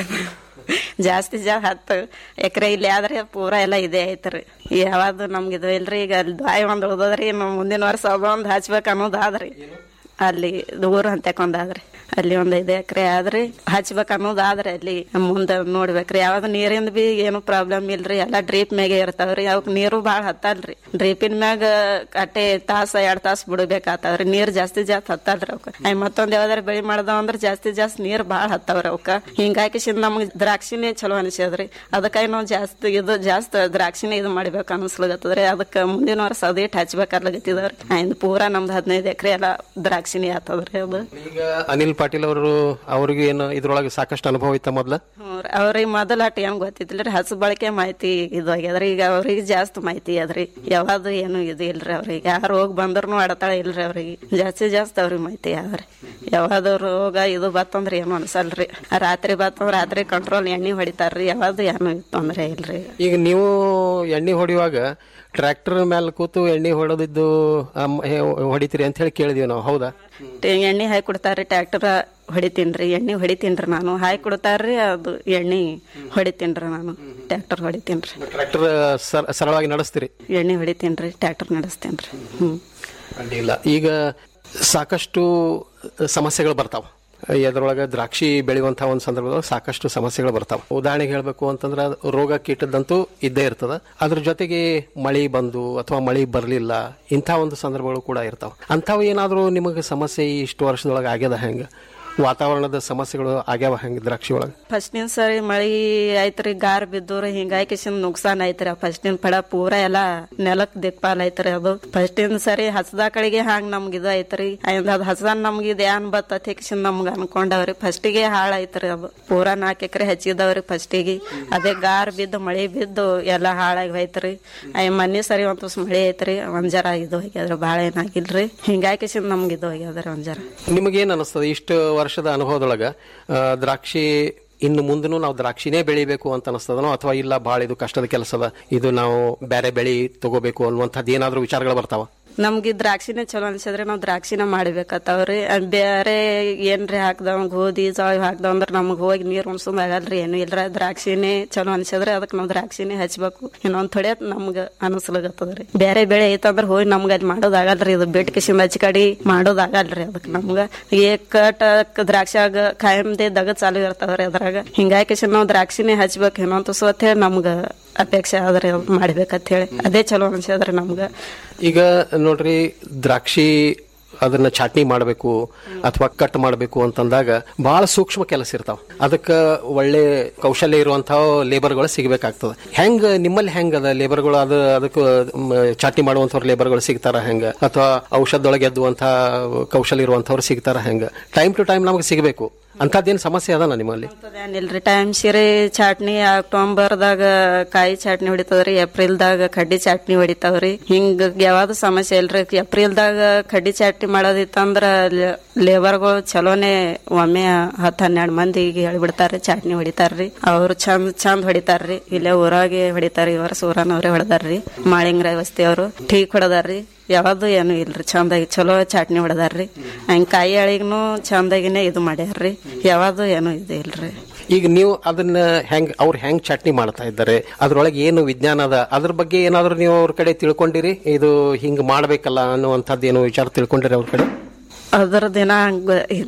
ಜಾಸ್ತಿ ಜಾ ಹತ್ತು ಎಕರೆ ಇಲ್ಲಿ ಆದ್ರೆ ಪೂರಾ ಎಲ್ಲ ಇದೆ ಐತ್ರಿ ಯಾವ್ದು ನಮ್ಗೆ ಇದು ಇಲ್ರಿ ಈಗ ಅಲ್ಲಿ ದ್ವಾಯಿ ಒಂದ್ ಉಳ್ದದ್ರಿ ಇನ್ನು ಮುಂದಿನ ವರ್ಷ ಅದೊಂದ್ ಹಚ್ಬೇಕು ಅನ್ನೋದು ಆದ್ರಿ ಅಲ್ಲಿ ಊರು ಅಂತಕೊಂಡಾದ್ರಿ ಅಲ್ಲಿ ಒಂದ್ ಐದು ಎಕರೆ ಆದ್ರಿ ಹಚ್ಬೇಕು ಅನ್ನೋದು ಆದ್ರೆ ಅಲ್ಲಿ ಮುಂದೆ ನೋಡ್ಬೇಕ್ರಿ ಯಾವ್ದು ನೀರಿಂದ ಬಿ ಏನು ಪ್ರಾಬ್ಲಮ್ ಇಲ್ರಿ ಎಲ್ಲಾ ಡ್ರಿಪ್ ಮ್ಯಾಗೆ ಇರ್ತಾವ್ರಿ ಅವಕ್ ನೀರು ಬಾಳ ಹತ್ತಲ್ರಿ ಡ್ರಿಪಿನ ಮ್ಯಾಗ ಅಟ್ಟೆ ತಾಸ ಎರಡ್ ತಾಸ ಬಿಡ್ಬೇಕಾತಾವ್ರಿ ನೀರ್ ಜಾಸ್ತಿ ಜಾಸ್ತಿ ಹತ್ತಲ್ರಿ ಅವಕ್ಕ ಅಯ್ ಮತ್ತೊಂದ್ ಯಾವ್ದಾರ ಬೆಳಿ ಮಾಡ್ದಾವ ಅಂದ್ರ ಜಾಸ್ತಿ ಜಾಸ್ತಿ ನೀರ್ ಬಾಳ ಹತ್ತಾವ್ರಿ ಅವಕ್ಕ ಹಿಂಗಾಗಿ ನಮ್ಗೆ ದ್ರಾಕ್ಷಿನೇ ಚಲೋ ಅನಿಸ್ಯದ್ರಿ ಅದಕ್ಕಾಗಿ ನಾವು ಜಾಸ್ತಿ ಇದು ಜಾಸ್ತಿ ದ್ರಾಕ್ಷಿನೇ ಇದು ಮಾಡ್ಬೇಕು ಅನ್ಸ್ಲಾಗತ್ತದ್ರಿ ಅದಕ್ಕ ಮುಂದಿನ ವರ್ಷ ಅದೇಟ್ ಹಚ್ಬೇಕಾಗ್ಲಾಗತ್ತಿದವ್ರಿ ಆಯ್ತು ಪೂರಾ ನಮ್ದು ಹದಿನೈದು ಎಕರೆ ಎಲ್ಲ ದ್ರಾಕ್ಷಿನೇ ಆತದ್ರಿ ಅದು ಈಗ ಅನಿಲ್ ಪಾಟೀಲ್ ಅವರು ಅವ್ರಿಗೆ ಏನು ಇದ್ರೊಳಗೆ ಸಾಕಷ್ಟು ಅನುಭವ ಇತ್ತ ಮೊದ್ಲ ಹ್ಞೂರಿ. ಅವ್ರಿಗೆ ಮೊದಲ ಅಟ್ ಏನ್ ಗೊತ್ತಿದ್ದಿಲ್ರಿ ಹಸು ಬಳಕೆ ಮಾಹಿತಿ ಇದು ಆಗ್ಯದ್ರಿ ಈಗ ಅವ್ರಿಗೆ ಜಾಸ್ತಿ ಮಾಹಿತಿ ಅದ್ರಿ ಯಾವ್ದು ಏನು ಇದು ಇಲ್ರಿ ಅವ್ರಿಗೆ ಯಾರು ರೋಗ ಬಂದ್ರು ಅಡತಾಳ ಇಲ್ರಿ ಅವ್ರಿಗೆ ಜಾಸ್ತಿ ಜಾಸ್ತಿ ಅವ್ರಿಗೆ ಮಾಹಿತಿ ಆದ್ರಿ ಯಾವ್ದು ರೋಗ ಇದು ಬತ್ತಂದ್ರ ಏನು ಅನ್ಸಲ್ರಿ ರಾತ್ರಿ ಬತ್ತಂದ್ರ ರಾತ್ರಿ ಕಂಟ್ರೋಲ್ ಎಣ್ಣೆ ಹೊಡಿತಾರ್ರಿ ಯಾವ್ದು ಏನು ತೊಂದ್ರೆ ಇಲ್ರಿ ಈಗ ನೀವು ಎಣ್ಣೆ ಹೊಡೆಯುವಾಗ ಟ್ರ್ಯಾಕ್ಟರ್ ಮೇಲೆ ಕೂತು ಎಣ್ಣೆ ಹೊಡೆದಿದ್ದು ಅಮ್- ಹೇ- ಹೊಡಿತೀರಿ ಅಂತ ಹೇಳಿ ಕೇಳಿದೀವಿ ನಾವು ಹೌದಾ ಟೆ- ಎಣ್ಣೆ ಹಾಕಿ ಕೊಡ್ತಾರ್ರಿ ಟ್ರ್ಯಾಕ್ಟರ್ ಹೊಡಿತೀನ್ರಿ ಎಣ್ಣೆ ಹೊಡಿತೀನ್ರಿ ನಾನು ಹಾಕಿ ಕೊಡ್ತಾರ್ರಿ ಅದು ಎಣ್ಣೆ ಹೊಡಿತೀನ್ರಿ ನಾನು ಟ್ರ್ಯಾಕ್ಟರ್ ಹೊಡಿತೀನ್ರಿ ಟ್ರ್ಯಾಕ್ಟರ್ ಸರಳವಾಗಿ ನಡೆಸ್ತೀರಿ ಎಣ್ಣೆ ಹೊಡಿತೀನ್ರಿ ಟ್ರ್ಯಾಕ್ಟರ್ ನಡೆಸ್ತೇನ್ರಿ ಹ್ಮ್ ಅಡ್ಡಿಲ್ಲ ಈಗ ಸಾಕಷ್ಟು ಸಮಸ್ಯೆಗಳು ಬರ್ತಾವ ಎದ್ರೊಳಗೆ ದ್ರಾಕ್ಷಿ ಬೆಳೆಯುವಂತಹ ಒಂದು ಸಂದರ್ಭದೊಳಗೆ ಸಾಕಷ್ಟು ಸಮಸ್ಯೆಗಳು ಬರ್ತಾವ ಉದಾಹರಣೆಗೆ ಹೇಳಬೇಕು ಅಂತಂದ್ರೆ ರೋಗ ಕೀಟದಂತೂ ಇದ್ದೇ ಇರ್ತದ ಅದ್ರ ಜೊತೆಗೆ ಮಳಿ ಬಂದು ಅಥವಾ ಮಳಿ ಬರಲಿಲ್ಲ ಇಂಥ ಒಂದು ಸಂದರ್ಭಗಳು ಕೂಡ ಇರ್ತಾವ ಅಂಥವು ಏನಾದರೂ ನಿಮಗೆ ಸಮಸ್ಯೆ ಈ ಇಷ್ಟು ವರ್ಷದೊಳಗೆ ಆಗ್ಯದ ಹೆಂಗೆ ವಾತಾವರಣದ ಸಮಸ್ಯೆಗಳು ಆಗ್ಯಾವ ಹೆಂಗೆ ದ್ರಾಕ್ಷಿ ಒಳಗೆ ಫಸ್ಟಿನ ಸರಿ ಮಳಿ ಐತ್ರಿ ಗಾರ್ ಬಿದ್ದೂರಿ ಹಿಂಗಾಗಿ ಕಿಶನ್ ನುಕ್ಸಾನ್ ಐತ್ರಿ ಫಸ್ಟಿನ ಪಡ ಪೂರ ಎಲ್ಲಾ ನೆಲಕ್ ದಿಕ್ಪಾಲ್ ಐತ್ರಿ ಅದು ಫಸ್ಟಿನ ಸರಿ ಹಸದ ಕಡೆಗೆ ಹಾಂಗ್ ನಮ್ಗ ಇದು ಐತ್ರಿ ಅದ್ ಅದ್ ಹಸದಾನ್ ನಮ್ಗ ಇದು ಏನ್ ಬತ್ತತಿ ಕಿಶನ್ ನಮ್ಗ ಅನ್ಕೊಂಡವ್ರಿ ಫಸ್ಟಿಗೆ ಹಾಳ ಐತ್ರಿ ಅದು ಪೂರಾ ನಾಲ್ಕು ಎಕರೆ ಹಚ್ಚಿದವ್ರಿ ಫಸ್ಟಿಗೆ ಅದೇ ಗಾರ್ ಬಿದ್ದು ಮಳಿ ಬಿದ್ದು ಎಲ್ಲಾ ಹಾಳಾಗಿ ಹೋಯ್ತ್ರಿ ಅಯ್ಯ ಮನ್ನಿ ಸರಿ ಒಂದ್ ತುಸ್ ಮಳಿ ಐತ್ರಿ ಒಂದ್ ಜರ ಇದು ಹೋಗ್ಯದ್ರಿ ಬಾಳ ಏನಾಗಿಲ್ರಿ ಹಿಂಗಾಗಿ ಕಿಶನ್ ನಮ್ಗ ಇದು ಹೋಗ್ಯದ್ರಿ ಒಂದ್ ಜರ ನಿಮಗೇನು ಅನಿಸ್ತದೆ ಇಷ್ಟು ವರ್ಷದ ಅನುಭವದೊಳಗ ಆ, ದ್ರಾಕ್ಷಿ ಇನ್ನು ಮುಂದೂ ನಾವು ದ್ರಾಕ್ಷಿನೇ ಬೆಳಿಬೇಕು ಅಂತ ಅನಿಸ್ತದನೋ ಅಥವಾ ಇಲ್ಲ ಭಾಳ ಇದು ಕಷ್ಟದ ಕೆಲಸದ ಇದು ನಾವು ಬೇರೆ ಬೆಳಿ ತಗೋಬೇಕು ಅನ್ನುವಂಥದ್ದು ಏನಾದರೂ ವಿಚಾರಗಳು ಬರ್ತಾವ ನಮ್ಗೆ ದ್ರಾಕ್ಷಿನೇ ಚಲೋ ಅನ್ಸಿದ್ರೆ ನಾವ್ ದ್ರಾಕ್ಷಿನ ಮಾಡ್ಬೇಕತ್ತಾವ್ರಿ ಅದ್ ಬೇರೆ ಏನ್ರಿ ಹಾಕ್ದವ್ ಗೋಧಿ ಜೋಳ ಹಾಕ್ದವ್ ಅಂದ್ರ ನಮಗ್ ಹೋಗಿ ನೀರ್ ಉಣ್ಸೋದ್ ಆಗಲ್ರಿ ಏನು ಇಲ್ರ ದ್ರಾಕ್ಷಿನೇ ಚಲೋ ಅನ್ಸಿದ್ರೆ ಅದಕ್ಕೆ ನಾವ್ ದ್ರಾಕ್ಷಿನೇ ಹಚ್ಬೇಕು ಇನ್ನೊಂದ್ ಥೊಡೆ ನಮ್ಗ ಅನಸ್ಲಾಗತ್ತದ್ರಿ ಬೇರೆ ಬೆಳೆ ಐತಂದ್ರ ಹೋಗಿ ನಮ್ಗ ಅದ್ ಮಾಡೋದ್ ಆಗಲ್ರಿ ಇದು ಬೆಟ್ ಕಿಶಿನ್ ಹಚ್ಚಿ ಕಡಿ ಮಾಡೋದ್ ಆಗಲ್ರಿ ಅದಕ್ಕೆ ನಮ್ಗ ಏಕಟ ದ್ರಾಕ್ಷಾಗ ಕಾಯಂದೆ ದಗದ್ ಚಾಲು ಇರ್ತಾವ್ರಿ ಅದ್ರಾಗ ಹಿಂಗಾಗಿ ಕಿಶಿನ್ ನಾವ್ ದ್ರಾಕ್ಷಿನೇ ಹಚ್ಬೇಕು ಇನ್ನೊಂದ್ ತುಸು ಹೇಳಿ ನಮ್ಗ ಅಪೇಕ್ಷೆ ಆದ್ರೆ ಮಾಡ್ಬೇಕಂತ ಹೇಳಿ ಅದೇ ಚಲೋ ಅನ್ಸದ್ರಿ ನಮ್ಗ ಈಗ ನೋಡ್ರಿ ದ್ರಾಕ್ಷಿ ಅದನ್ನ ಚಾಟ್ನಿ ಮಾಡಬೇಕು ಅಥವಾ ಕಟ್ ಮಾಡಬೇಕು ಅಂತಂದಾಗ ಬಹಳ ಸೂಕ್ಷ್ಮ ಕೆಲಸ ಇರ್ತಾವ ಅದಕ್ಕೆ ಒಳ್ಳೆ ಕೌಶಲ್ಯ ಇರುವಂತಹ ಲೇಬರ್ಗಳು ಸಿಗಬೇಕಾಗ್ತದೆ ಹೆಂಗ ನಿಮ್ಮಲ್ಲಿ ಹೆಂಗ ಅದ ಲೇಬರ್ಗಳು ಅದು ಅದಕ್ಕೆ ಮ್, ಚಾಟ್ನಿ ಮಾಡುವಂತವ್ರ ಲೇಬರ್ಗಳು ಸಿಗ್ತಾರ ಹೆಂಗ ಅಥವಾ ಔಷಧದೊಳಗೆ ಎದ್ದುವಂತಹ ಕೌಶಲ್ಯ ಇರುವಂತವ್ರು ಸಿಗ್ತಾರ ಹೆಂಗ ಟೈಮ್ ಟು ಟೈಮ್ ನಮಗೆ ಸಿಗಬೇಕು ಅಂತದ್ದೇನು ಸಮಸ್ಯೆ ಅದನ ನಿಮ್ಮಲ್ಲಿ ಏನಿಲ್ರಿ ಟೈಮ್ ಸಿರಿ ಚಾಟ್ನಿ ಅಕ್ಟೋಬರ್ದಾಗ ಕಾಯಿ ಚಾಟ್ನಿ ಹೊಡಿತದ್ರಿ ಏಪ್ರಿಲ್ದಾಗ ಕಡ್ಡಿ ಚಾಟ್ನಿ ಹೊಡಿತಾವ್ರಿ ಹಿಂಗ ಯಾವ್ದು ಸಮಸ್ಯೆ ಇಲ್ರಿ ಏಪ್ರಿಲ್ದಾಗ ಕಡ್ಡಿ ಚಾಟ್ನಿ ಮಾಡೋದಿತ್ತಂದ್ರ ಲೇಬರ್ಗಳು ಚಲೋನೆ ಒಮ್ಮೆ ಹತ್ತು ಹನ್ನೆರಡು ಮಂದಿಗೆ ಹೇಳ್ಬಿಡ್ತಾರ್ರಿ ಚಾಟ್ನಿ ಹೊಡಿತಾರ್ರಿ ಅವ್ರು ಚಂದ್ ಚಂದ್ ಹೊಡಿತಾರ್ರಿ ಇಲ್ಲೇ ಊರಾಗೆ ಹೊಡಿತಾರ್ರಿ ಈ ವರ್ಷ ಊರನವ್ರೆ ಹೊಡೆದಾರ್ರಿ ಮಾಳಿಂಗ್ರ ವಸ್ತಿ ಅವರು ಟೀಕ್ ಹೊಡೆದಾರ್ರಿ ಯಾವ್ದು ಏನು ಇಲ್ರಿ ಚಂದಾಗಿ ಚಲೋ ಚಾಟ್ನಿ ಹೊಡೆದಾರ್ರಿ ಹಂಗ ಕಾಯಿ ಅಳಿಗ್ನು ಚಂದಾಗಿನೇ ಇದು ಮಾಡ್ಯಾರ್ರಿ ಯಾವ್ದು ಏನು ಇದು ಇಲ್ರಿ ಈಗ ನೀವು ಅದನ್ನ ಹೆಂಗ್ ಅವ್ರು ಹೆಂಗ್ ಚಟ್ನಿ ಮಾಡ್ತಾ ಇದ್ದಾರೆ ಅದ್ರೊಳಗೆ ಏನು ವಿಜ್ಞಾನ ಅದ ಅದ್ರ ಬಗ್ಗೆ ಏನಾದ್ರು ನೀವು ಅವ್ರ ಕಡೆ ತಿಳ್ಕೊಂಡಿರಿ ಇದು ಹಿಂಗ್ ಮಾಡ್ಬೇಕಲ್ಲ ಅನ್ನುವಂಥದ್ದು ಏನೋ ವಿಚಾರ ತಿಳ್ಕೊಂಡಿರಿ ಅವ್ರ ಕಡೆ ಅದರ ದಿನ ಹಂಗ ಇದು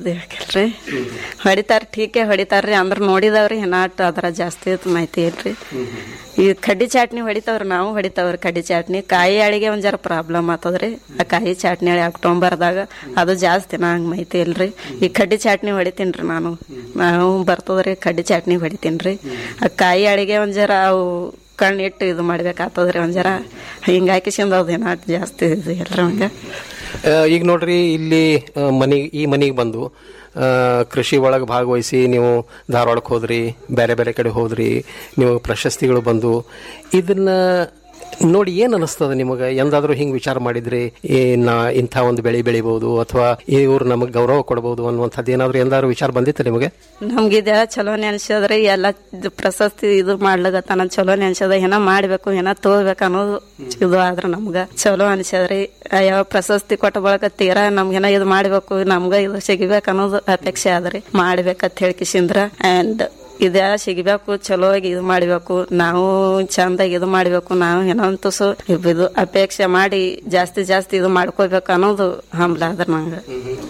ಇಲ್ರಿ ಹೊಡಿತಾರ ಟೀಕೆ ಹೊಡಿತಾರ್ರಿ ಅಂದ್ರ ನೋಡಿದವ್ರಿ ಏನಾಟ್ ಅದ್ರ ಜಾಸ್ತಿ ಮಾಹಿತಿ ಇಲ್ರಿ ಈ ಕಡ್ಡಿ ಚಾಟ್ನಿ ಹೊಡಿತಾವ್ರಿ ನಾವು ಹೊಡಿತಾವ್ರಿ ಕಡ್ಡಿ ಚಾಟ್ನಿ ಕಾಯಿ ಅಳಿಗೆ ಒಂದ್ ಜರ ಪ್ರಾಬ್ಲಮ್ ಆತದ್ರಿ ಆ ಕಾಯಿ ಚಾಟ್ನಿ ಅಳಿ ಅಕ್ಟೋಬರ್ದಾಗ ಅದು ಜಾಸ್ತಿ ನಂಗೆ ಮಾಹಿತಿ ಇಲ್ರಿ ಈ ಕಡ್ಡಿ ಚಾಟ್ನಿ ಹೊಡಿತೀನ್ರಿ ನಾನು ನಾವು ಬರ್ತದ್ರಿ ಕಡ್ಡಿ ಚಾಟ್ನಿ ಹೊಡಿತೀನ್ರಿ ಆ ಕಾಯಿ ಅಳಿಗೆ ಒಂದ್ ಜರ ಅವು ಕಣ್ಣಿಟ್ಟು ಇದು ಮಾಡ್ಬೇಕಾಗ್ತದ್ರಿ ಒಂದ್ ಜರ ಹಿಂಗ ಹಾಕಿಸಿಂದ ಅದು ಏನಾಟ್ ಜಾಸ್ತಿ ಇದು ಇಲ್ರಿ ಹಂಗ ಆ, ಈಗ ನೋಡ್ರಿ ಇಲ್ಲಿ ಆ, ಮನಿ ಈ ಮನೆಗೆ ಬಂದು ಆ, ಕೃಷಿ ಒಳಗೆ ಭಾಗವಹಿಸಿ ನೀವು ಧಾರವಾಡಕ್ಕೆ ಹೋದ್ರಿ ಬೇರೆ ಬೇರೆ ಕಡೆ ಹೋದ್ರಿ ನೀವು ಪ್ರಶಸ್ತಿಗಳು ಬಂದು ಇದನ್ನ ನೋಡಿ ಏನ್ ಅನಿಸ್ತದ ನಿಮಗೆ ಎಂದಾದ್ರೂ ಹಿಂಗ್ ವಿಚಾರ ಮಾಡಿದ್ರಿ ಈ ನಾ ಇಂಥ ಒಂದು ಬೆಳೆ ಬೆಳಿಬಹುದು ಅಥವಾ ಇವ್ರು ನಮಗೆ ಗೌರವ ಕೊಡಬಹುದು ಅನ್ನುವಂಥದ್ದು ಏನಾದ್ರು ಎಂದಾದ್ರು ವಿಚಾರ ಬಂದಿತ್ತು ನಿಮಗೆ ನಮ್ಗಿದ ಚಲೋ ನೆನ್ಸದ್ರಿ ಎಲ್ಲ ಇದ್ ಪ್ರಶಸ್ತಿ ಇದು ಮಾಡ್ಲಾಗತ್ತಾನ ಚಲೋ ನೆನ್ಸದ ಏನ ಮಾಡ್ಬೇಕು ಏನ ತಗೋಬೇಕು ಅನ್ನೋದು ಇದು ಆದ್ರ ನಮ್ಗ ಚಲೋ ಅನ್ಸದ್ರಿ ಯಾವ ಪ್ರಶಸ್ತಿ ಕೊಟ್ಟ ಬಳಕ ತೀರಾ ನಮ್ಗೇನ ಇದು ಮಾಡ್ಬೇಕು ನಮ್ಗ ಇದು ಸಿಗಬೇಕು ಅನ್ನೋದು ಅಪೇಕ್ಷೆ ಆದ್ರಿ ಮಾಡ್ಬೇಕಂತ ಹೇಳ್ಕಿಸಿಂದ್ರ ಅಂಡ್ ಇದ ಸಿಗಬೇಕು ಚಲೋವಾಗಿ ಇದು ಮಾಡ್ಬೇಕು ನಾವು ಚಂದಾಗಿ ಇದು ಮಾಡ್ಬೇಕು ನಾವು ಏನೋ ತುಸು ಇದು ಅಪೇಕ್ಷೆ ಮಾಡಿ ಜಾಸ್ತಿ ಜಾಸ್ತಿ ಇದು ಮಾಡ್ಕೋಬೇಕು ಅನ್ನೋದು ಹಂಬಲ ಅದ್ರ ನಂಗ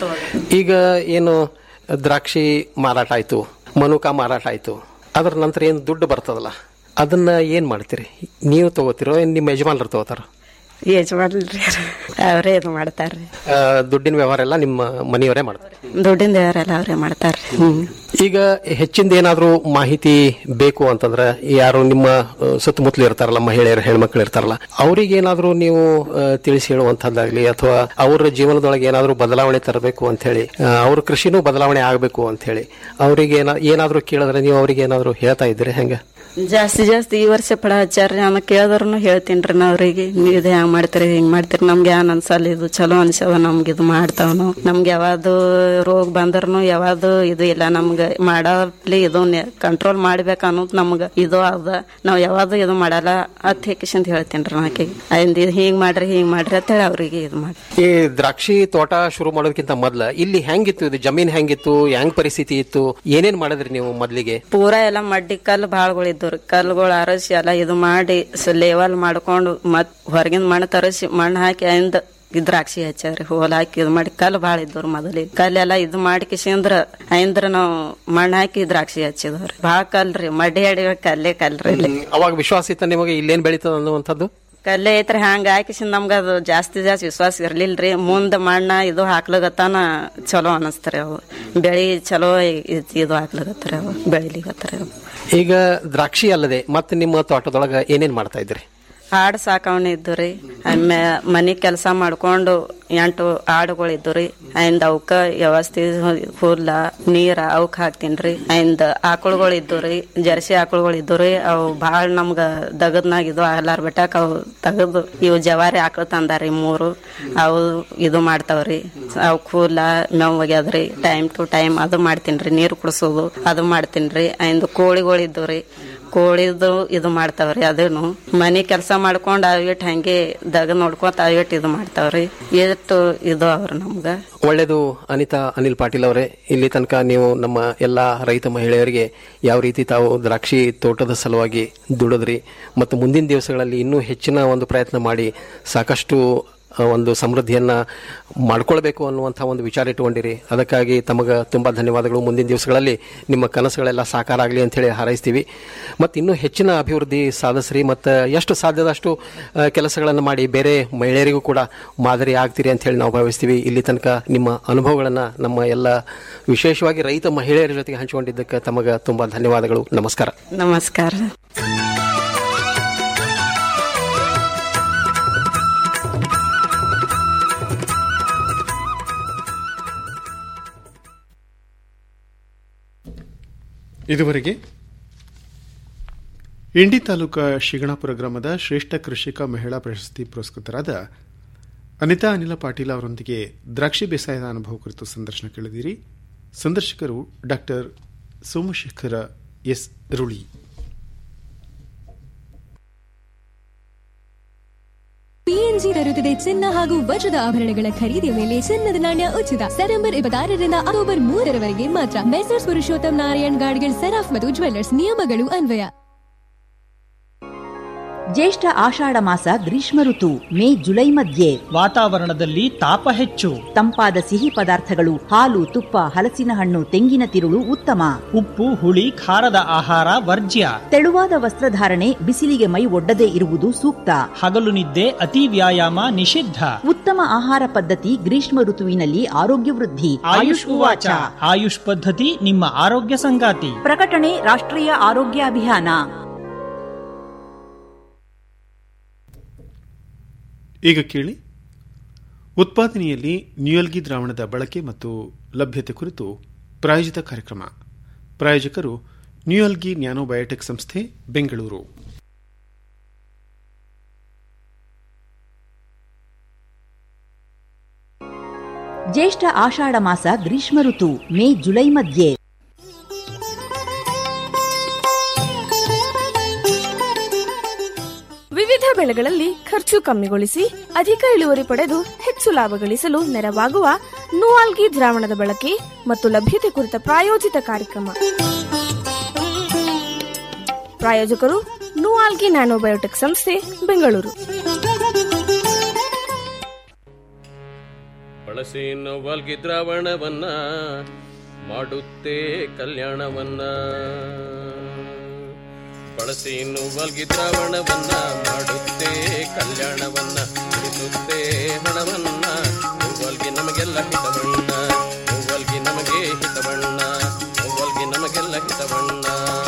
ಈಗ ಏನು ದ್ರಾಕ್ಷಿ ಮಾರಾಟ ಆಯ್ತು ಮನುಕ ಮಾರಾಟ ಆಯ್ತು ಅದ್ರ ನಂತರ ಏನು ದುಡ್ಡು ಬರ್ತದಲ್ಲ ಅದನ್ನ ಏನ್ ಮಾಡ್ತೀರಿ ನೀವು ತಗೋತಿರೋ ಏನ್ ನಿಮ್ಮ ಯಜಮಾನ್ರು ತಗೋತಾರ ಯಜಮಾನ್ರಿ ಅವರೇ ಇದು ಮಾಡ್ತಾರ್ರಿ ಆ, ದುಡ್ಡಿನ ವ್ಯವಹಾರ ಎಲ್ಲ ನಿಮ್ಮ ಮನೆಯವರೇ ಮಾಡ್ತಾರೆ ದುಡ್ಡಿಂದ ಯಾರೆಲ್ಲ ಅವರೇ ಮಾಡ್ತಾರ್ರಿ ಹ್ಮ್ ಈಗ ಹೆಚ್ಚಿಂದ ಏನಾದ್ರೂ ಮಾಹಿತಿ ಬೇಕು ಅಂತಂದ್ರೆ ಯಾರು ನಿಮ್ಮ ಆ, ಸುತ್ತಮುತ್ತಲು ಇರ್ತಾರಲ್ಲ ಮಹಿಳೆಯರು ಹೆಣ್ಮಕ್ಳು ಇರ್ತಾರಲ್ಲ ಅವ್ರಿಗೆ ಏನಾದ್ರೂ ನೀವು ಆ, ತಿಳಿಸಿ ಹೇಳುವಂತದ್ದಾಗ್ಲಿ ಅಥವಾ ಅವರ ಜೀವನದೊಳಗೆ ಏನಾದ್ರೂ ಬದಲಾವಣೆ ತರಬೇಕು ಅಂತ ಹೇಳಿ ಅವ್ರ ಕೃಷಿನೂ ಬದಲಾವಣೆ ಆಗಬೇಕು ಅಂತ ಹೇಳಿ ಅವ್ರಿಗೆ ಏನ ಏನಾದ್ರೂ ಕೇಳಿದ್ರೆ ನೀವು ಅವ್ರಿಗೆ ಏನಾದ್ರೂ ಹೇಳ್ತಾ ಇದ್ದೀರಿ ಹೆಂಗ ಜಾಸ್ತಿ ಜಾಸ್ತಿ ಈ ವರ್ಷ ಪಡ ಹಚ್ಚಾರ್ರಿ ನಾನು ಕೇಳಿದ್ರು ಹೇಳ್ತೀನಿ ನಾ ಅವ್ರಿಗೆ ನೀವು ಇದು ಹೆಂಗ್ ಮಾಡ್ತೀರಿ ಹಿಂಗ್ ಮಾಡ್ತೀರಿ ನಮ್ಗೆ ಏನ್ ಅನ್ಸಲ್ಲ ಇದು ಚಲೋ ಅನ್ಸವ ನಮ್ಗೆ ಇದು ಮಾಡ್ತಾವ್ ನಾವು ನಮ್ಗೆ ಯಾವ್ದು ರೋಗ ಬಂದ್ರೂ ಯಾವ್ದು ಇದು ಇಲ್ಲ ನಮ್ಗೆ ಮಾಡಲಿ ಇದು ಕಂಟ್ರೋಲ್ ಮಾಡ್ಬೇಕು ಅನ್ನೋದು ನಮ್ಗೆ ಇದು ಅದ ನಾವ್ ಯಾವ್ದು ಇದು ಮಾಡಲ್ಲ ಅತ್ ಹೇಕಿಸಂತ ಹೇಳ್ತೀನಿ ರೀ ನಾಕಿ ಇದು ಹಿಂಗ್ ಮಾಡ್ರಿ ಹಿಂಗ್ ಮಾಡ್ರಿ ಅಂತ ಹೇಳಿ ಅವ್ರಿಗೆ ಇದು ಮಾಡಿ ಈ ದ್ರಾಕ್ಷಿ ತೋಟ ಶುರು ಮಾಡೋದಕ್ಕಿಂತ ಮೊದ್ಲ ಇಲ್ಲಿ ಹೆಂಗಿತ್ತು ಇದು ಜಮೀನ್ ಹೆಂಗಿತ್ತು ಹೆಂಗ್ ಪರಿಸ್ಥಿತಿ ಇತ್ತು ಏನೇನ್ ಮಾಡಿದ್ರಿ ನೀವು ಮೊದ್ಲಿಗೆ ಪೂರಾ ಎಲ್ಲ ಮಡ್ಡಿ ಕಲ್ಲು ಬಾಳ್ಗಳು ಇದ್ದವ್ರಿ ಕಲ್ಗಳು ಅರಸಿ ಎಲ್ಲ ಇದು ಮಾಡಿ ಲೇವಲ್ ಮಾಡ್ಕೊಂಡು ಮತ್ ಹೊರಗಿನ ಮಣ್ಣು ತರಸಿ ಮಣ್ಣು ಹಾಕಿ ಅಯಿಂದ ಈ ದ್ರಾಕ್ಷಿ ಹಚ್ಚಾರಿ ಹೋಲ್ ಹಾಕಿ ಇದು ಮಾಡಿ ಕಲ್ಲು ಭಾಳ ಇದ್ದವ್ರು ಮೊದಲಿ ಕಲ್ಲೆಲ್ಲ ಇದು ಮಾಡಿ ಕಿಸಿಂದ್ರ ಐಂದ್ರ ನಾವು ಮಣ್ಣು ಹಾಕಿ ದ್ರಾಕ್ಷಿ ಹಚ್ಚಿದವ್ರಿ ಭಾಳ ಕಲ್ರಿ ಮಡ್ಡಿ ಅಡಿ ಕಲ್ಲೇ ಕಲ್ರಿ ಇಲ್ಲಿ ಅವಾಗ ವಿಶ್ವಾಸ ಇತ್ತ ನಿಮಗೆ ಇಲ್ಲೇನ್ ಬೆಳೀತದ ಅನ್ನುವಂಥದ್ದು ಕಲ್ಲೆ ಐತ್ರಿ ಹಂಗ ಹಾಕಿಸಿಂದ ನಮ್ಗ ಅದು ಜಾಸ್ತಿ ಜಾಸ್ತಿ ವಿಶ್ವಾಸ ಇರ್ಲಿಲ್ರಿ ಮುಂದ ಮಣ್ಣ ಇದು ಹಾಕ್ಲಗತ್ತಾನ ಚಲೋ ಅನಸ್ತಾರಿ ಅವು ಬೆಳಿ ಚಲೋ ಇದ್- ಇದು ಹಾಕ್ಲಗತ್ತಾರ ಅವು ಬೆಳಿಲಿಗತ್ತಾರ ಅವು ಈಗ ದ್ರಾಕ್ಷಿ ಅಲ್ಲದೆ ಮತ್ತೆ ನಿಮ್ಮ ತೋಟದೊಳಗ ಏನೇನ್ ಮಾಡ್ತಾ ಇದ್ರಿ ಆಡ್ ಸಾಕವಣೆ ಇದ್ದು ರೀ ಆಮೇ ಮನಿ ಕೆಲಸ ಮಾಡ್ಕೊಂಡು ಎಂಟು ಆಡುಗಳು ಇದ್ದು ರೀ ainda ಅವಕ್ಕ ವ್ಯವಸ್ಥೆ ಹುಲ್ಲ ನೀರ ಅವಕ್ ಹಾಕ್ತೀನ್ರಿ ainda ಆಕಳುಗಳು ಇದ್ದು ರೀ ಜರ್ಸಿ ಆಕಳುಗಳು ಇದ್ದು ರೀ ಅವು ಭಾಳ ನಮ್ಗ ದಗದ್ನಾಗ ಇದು ಆಗ್ಲಾರ ಬಿಟ್ಟಾಕ ಅವು ತೆಗದು ಇವು ಜವಾರಿ ಆಕಳು ತಂದಾರಿ ಮೂರು ಅವು ಇದು ಮಾಡ್ತಾವ್ರಿ ಅವಕ್ ಹುಲ್ಲ ಮೇವ್ ಒಗ್ಯಾದ್ರಿ ಟೈಮ್ ಟು ಟೈಮ್ ಅದು ಮಾಡ್ತೀನ್ರಿ ನೀರು ಕುಡಿಸೋದು ಅದು ಮಾಡ್ತೀನ್ರಿ ainda ಕೋಳಿಗಳು ಇದ್ದು ರೀ ಕೋಳಿದು ಇದು ಮಾಡ್ತಾವ್ರಿ ಅದೇನು ಮನಿ ಕೆಲಸ ಮಾಡ್ಕೊಂಡ್ ಅವಿಟ್ ಹಂಗೆ ದಗ ನೋಡ್ಕೊಂತ ಅವಿಟ್ ಇದು ಮಾಡ್ತಾವ್ರಿ ಎಷ್ಟು ಇದು ಅವ್ರ ನಮ್ಗ ಒಳ್ಳೆಯದು ಅನಿತಾ ಅನಿಲ್ ಪಾಟೀಲ್ ಅವರೇ ಇಲ್ಲಿ ತನಕ ನೀವು ನಮ್ಮ ಎಲ್ಲ ರೈತ ಮಹಿಳೆಯರಿಗೆ ಯಾವ ರೀತಿ ತಾವು ದ್ರಾಕ್ಷಿ ತೋಟದ ಸಲುವಾಗಿ ದುಡಿದ್ರಿ ಮತ್ತು ಮುಂದಿನ ದಿವಸಗಳಲ್ಲಿ ಇನ್ನೂ ಹೆಚ್ಚಿನ ಒಂದು ಪ್ರಯತ್ನ ಮಾಡಿ ಸಾಕಷ್ಟು ಆ, ಒಂದು ಸಮೃದ್ಧಿಯನ್ನ ಮಾಡ್ಕೊಳ್ಬೇಕು ಅನ್ನುವಂಥ ಒಂದು ವಿಚಾರ ಇಟ್ಟುಕೊಂಡಿರಿ ಅದಕ್ಕಾಗಿ ತಮಗೆ ತುಂಬಾ ಧನ್ಯವಾದಗಳು ಮುಂದಿನ ದಿವಸಗಳಲ್ಲಿ ನಿಮ್ಮ ಕನಸುಗಳೆಲ್ಲ ಸಾಕಾರ ಆಗಲಿ ಅಂತ ಹೇಳಿ ಹಾರೈಸ್ತೀವಿ ಮತ್ತು ಇನ್ನೂ ಹೆಚ್ಚಿನ ಅಭಿವೃದ್ಧಿ ಸಾಧಿಸ್ರಿ ಮತ್ತು ಎಷ್ಟು ಸಾಧ್ಯದಷ್ಟು ಆ, ಕೆಲಸಗಳನ್ನು ಮಾಡಿ ಬೇರೆ ಮಹಿಳೆಯರಿಗೂ ಕೂಡ ಮಾದರಿ ಆಗ್ತೀರಿ ಅಂತ ಹೇಳಿ ನಾವು ಭಾವಿಸ್ತೀವಿ ಇಲ್ಲಿ ತನಕ ನಿಮ್ಮ ಅನುಭವಗಳನ್ನು ನಮ್ಮ ಎಲ್ಲ ವಿಶೇಷವಾಗಿ ರೈತ ಮಹಿಳೆಯರ ಜೊತೆಗೆ ಹಂಚಿಕೊಂಡಿದ್ದಕ್ಕೆ ತಮಗೆ ತುಂಬಾ ಧನ್ಯವಾದಗಳು ನಮಸ್ಕಾರ ನಮಸ್ಕಾರ ಇದುವರೆಗೆ ಇಂಡಿ ತಾಲೂಕಾ ಶಿಗಣಾಪುರ ಗ್ರಾಮದ ಶ್ರೇಷ್ಠ ಕೃಷಿಕ ಮಹಿಳಾ ಪ್ರಶಸ್ತಿ ಪುರಸ್ಕೃತರಾದ ಅನಿತಾ ಅನಿಲ ಪಾಟೀಲ್ ಅವರೊಂದಿಗೆ ದ್ರಾಕ್ಷಿ ಬೇಸಾಯದ ಅನುಭವ ಕುರಿತು ಸಂದರ್ಶನ ಕೇಳಿದಿರಿ ಸಂದರ್ಶಕರು ಡಾಕ್ಟರ್ ಸೋಮಶೇಖರ ಎಸ್ ರುಳಿ ಪಿಎನ್ಜಿ ತರುತ್ತದೆ ಚಿನ್ನ ಹಾಗೂ ವಜ್ರದ ಆಭರಣಗಳ ಖರೀದಿಯ ಮೇಲೆ ಚಿನ್ನದ ನಾಣ್ಯ ಉಚಿತ ಸೆಪ್ಟೆಂಬರ್ ಇಪ್ಪತ್ತಾರರಿಂದ ಅಕ್ಟೋಬರ್ ಮೂರರವರೆಗೆ ಮಾತ್ರ ಮೆಸರ್ಸ್ ಪುರುಷೋತ್ತಮ್ ನಾರಾಯಣ್ ಗಾಡ್ಗಿಲ್ ಸೆರಾಫ್ ಮತ್ತು ಜ್ವೆಲ್ಲರ್ಸ್ ನಿಯಮಗಳು ಅನ್ವಯ ಜ್ಯೇಷ್ಠ ಆಷಾಢ ಮಾಸ ಗ್ರೀಷ್ಮ ಋತು ಮೇ ಜುಲೈ ಮಧ್ಯೆ ವಾತಾವರಣದಲ್ಲಿ ತಾಪ ಹೆಚ್ಚು ತಂಪಾದ ಸಿಹಿ ಪದಾರ್ಥಗಳು ಹಾಲು ತುಪ್ಪ ಹಲಸಿನ ಹಣ್ಣು ತೆಂಗಿನ ತಿರುಳು ಉತ್ತಮ ಉಪ್ಪು ಹುಳಿ ಖಾರದ ಆಹಾರ ವರ್ಜ್ಯ ತೆಳುವಾದ ವಸ್ತ್ರಧಾರಣೆ ಬಿಸಿಲಿಗೆ ಮೈ ಒಡ್ಡದೇ ಇರುವುದು ಸೂಕ್ತ ಹಗಲು ನಿದ್ದೆ ಅತಿ ವ್ಯಾಯಾಮ ನಿಷಿದ್ಧ ಉತ್ತಮ ಆಹಾರ ಪದ್ಧತಿ ಗ್ರೀಷ್ಮ ಋತುವಿನಲ್ಲಿ ಆರೋಗ್ಯ ವೃದ್ಧಿ ಆಯುಷ್ ಉವಾಚ ಆಯುಷ್ ಪದ್ಧತಿ ನಿಮ್ಮ ಆರೋಗ್ಯ ಸಂಗಾತಿ ಪ್ರಕಟಣೆ ರಾಷ್ಟ್ರೀಯ ಆರೋಗ್ಯ ಅಭಿಯಾನ ಈಗ ಕೇಳಿ ಉತ್ಪಾದನೆಯಲ್ಲಿ ನ್ಯೂಯಲ್ಗಿ ದ್ರಾವಣದ ಬಳಕೆ ಮತ್ತು ಲಭ್ಯತೆ ಕುರಿತು ಪ್ರಾಯೋಜಿತ ಕಾರ್ಯಕ್ರಮ ಪ್ರಾಯೋಜಕರು ನ್ಯೂಯಲ್ಗಿ ನ್ಯಾನೋಬಯೋಟೆಕ್ ಸಂಸ್ಥೆ ಬೆಂಗಳೂರು ಜ್ಯೇಷ್ಠ ಆಷಾಢ ಮಾಸ ಗ್ರೀಷ್ಮ ಋತು ಮೇ ಜುಲೈ ಮಧ್ಯೆ ವಿವಿಧ ಬೆಳೆಗಳಲ್ಲಿ ಖರ್ಚು ಕಮ್ಮಿಗೊಳಿಸಿ ಅಧಿಕ ಇಳುವರಿ ಪಡೆದು ಹೆಚ್ಚು ಲಾಭ ಗಳಿಸಲು ನೆರವಾಗುವ ನೂವಾಲ್ಗಿ ದ್ರಾವಣದ ಬಳಕೆ ಮತ್ತು ಲಭ್ಯತೆ ಕುರಿತ ಪ್ರಾಯೋಜಿತ ಕಾರ್ಯಕ್ರಮ ಪ್ರಾಯೋಜಕರು ನೂವಾಲ್ಗಿ ನ್ಯಾನೋಬಯೋಟೆಕ್ ಸಂಸ್ಥೆ ಬೆಂಗಳೂರು ಬಳಸಿ ನೋವಲ್ಗಿ ದ್ರಾವಣವನ್ನ ಮಾಡುತ್ತೆ ಕಲ್ಯಾಣವನ್ನ ಬಳಸಿ ನೋವಲ್ಗಿ ದ್ರಾವಣವನ್ನ ಮಾಡುತ್ತೆ ಕಲ್ಯಾಣವನ್ನ ಉಳಿಸುತ್ತೆ ಹಣವನ್ನ ನೋವಲ್ಗಿ ನಮಗೆಲ್ಲ ಹಿತವಣ್ಣ ನೋವಲ್ಗಿ ನಮಗೆ ಹಿತವಣ್ಣ ನೋವಲ್ಗಿ ನಮಗೆಲ್ಲ ಹಿತವಣ್ಣ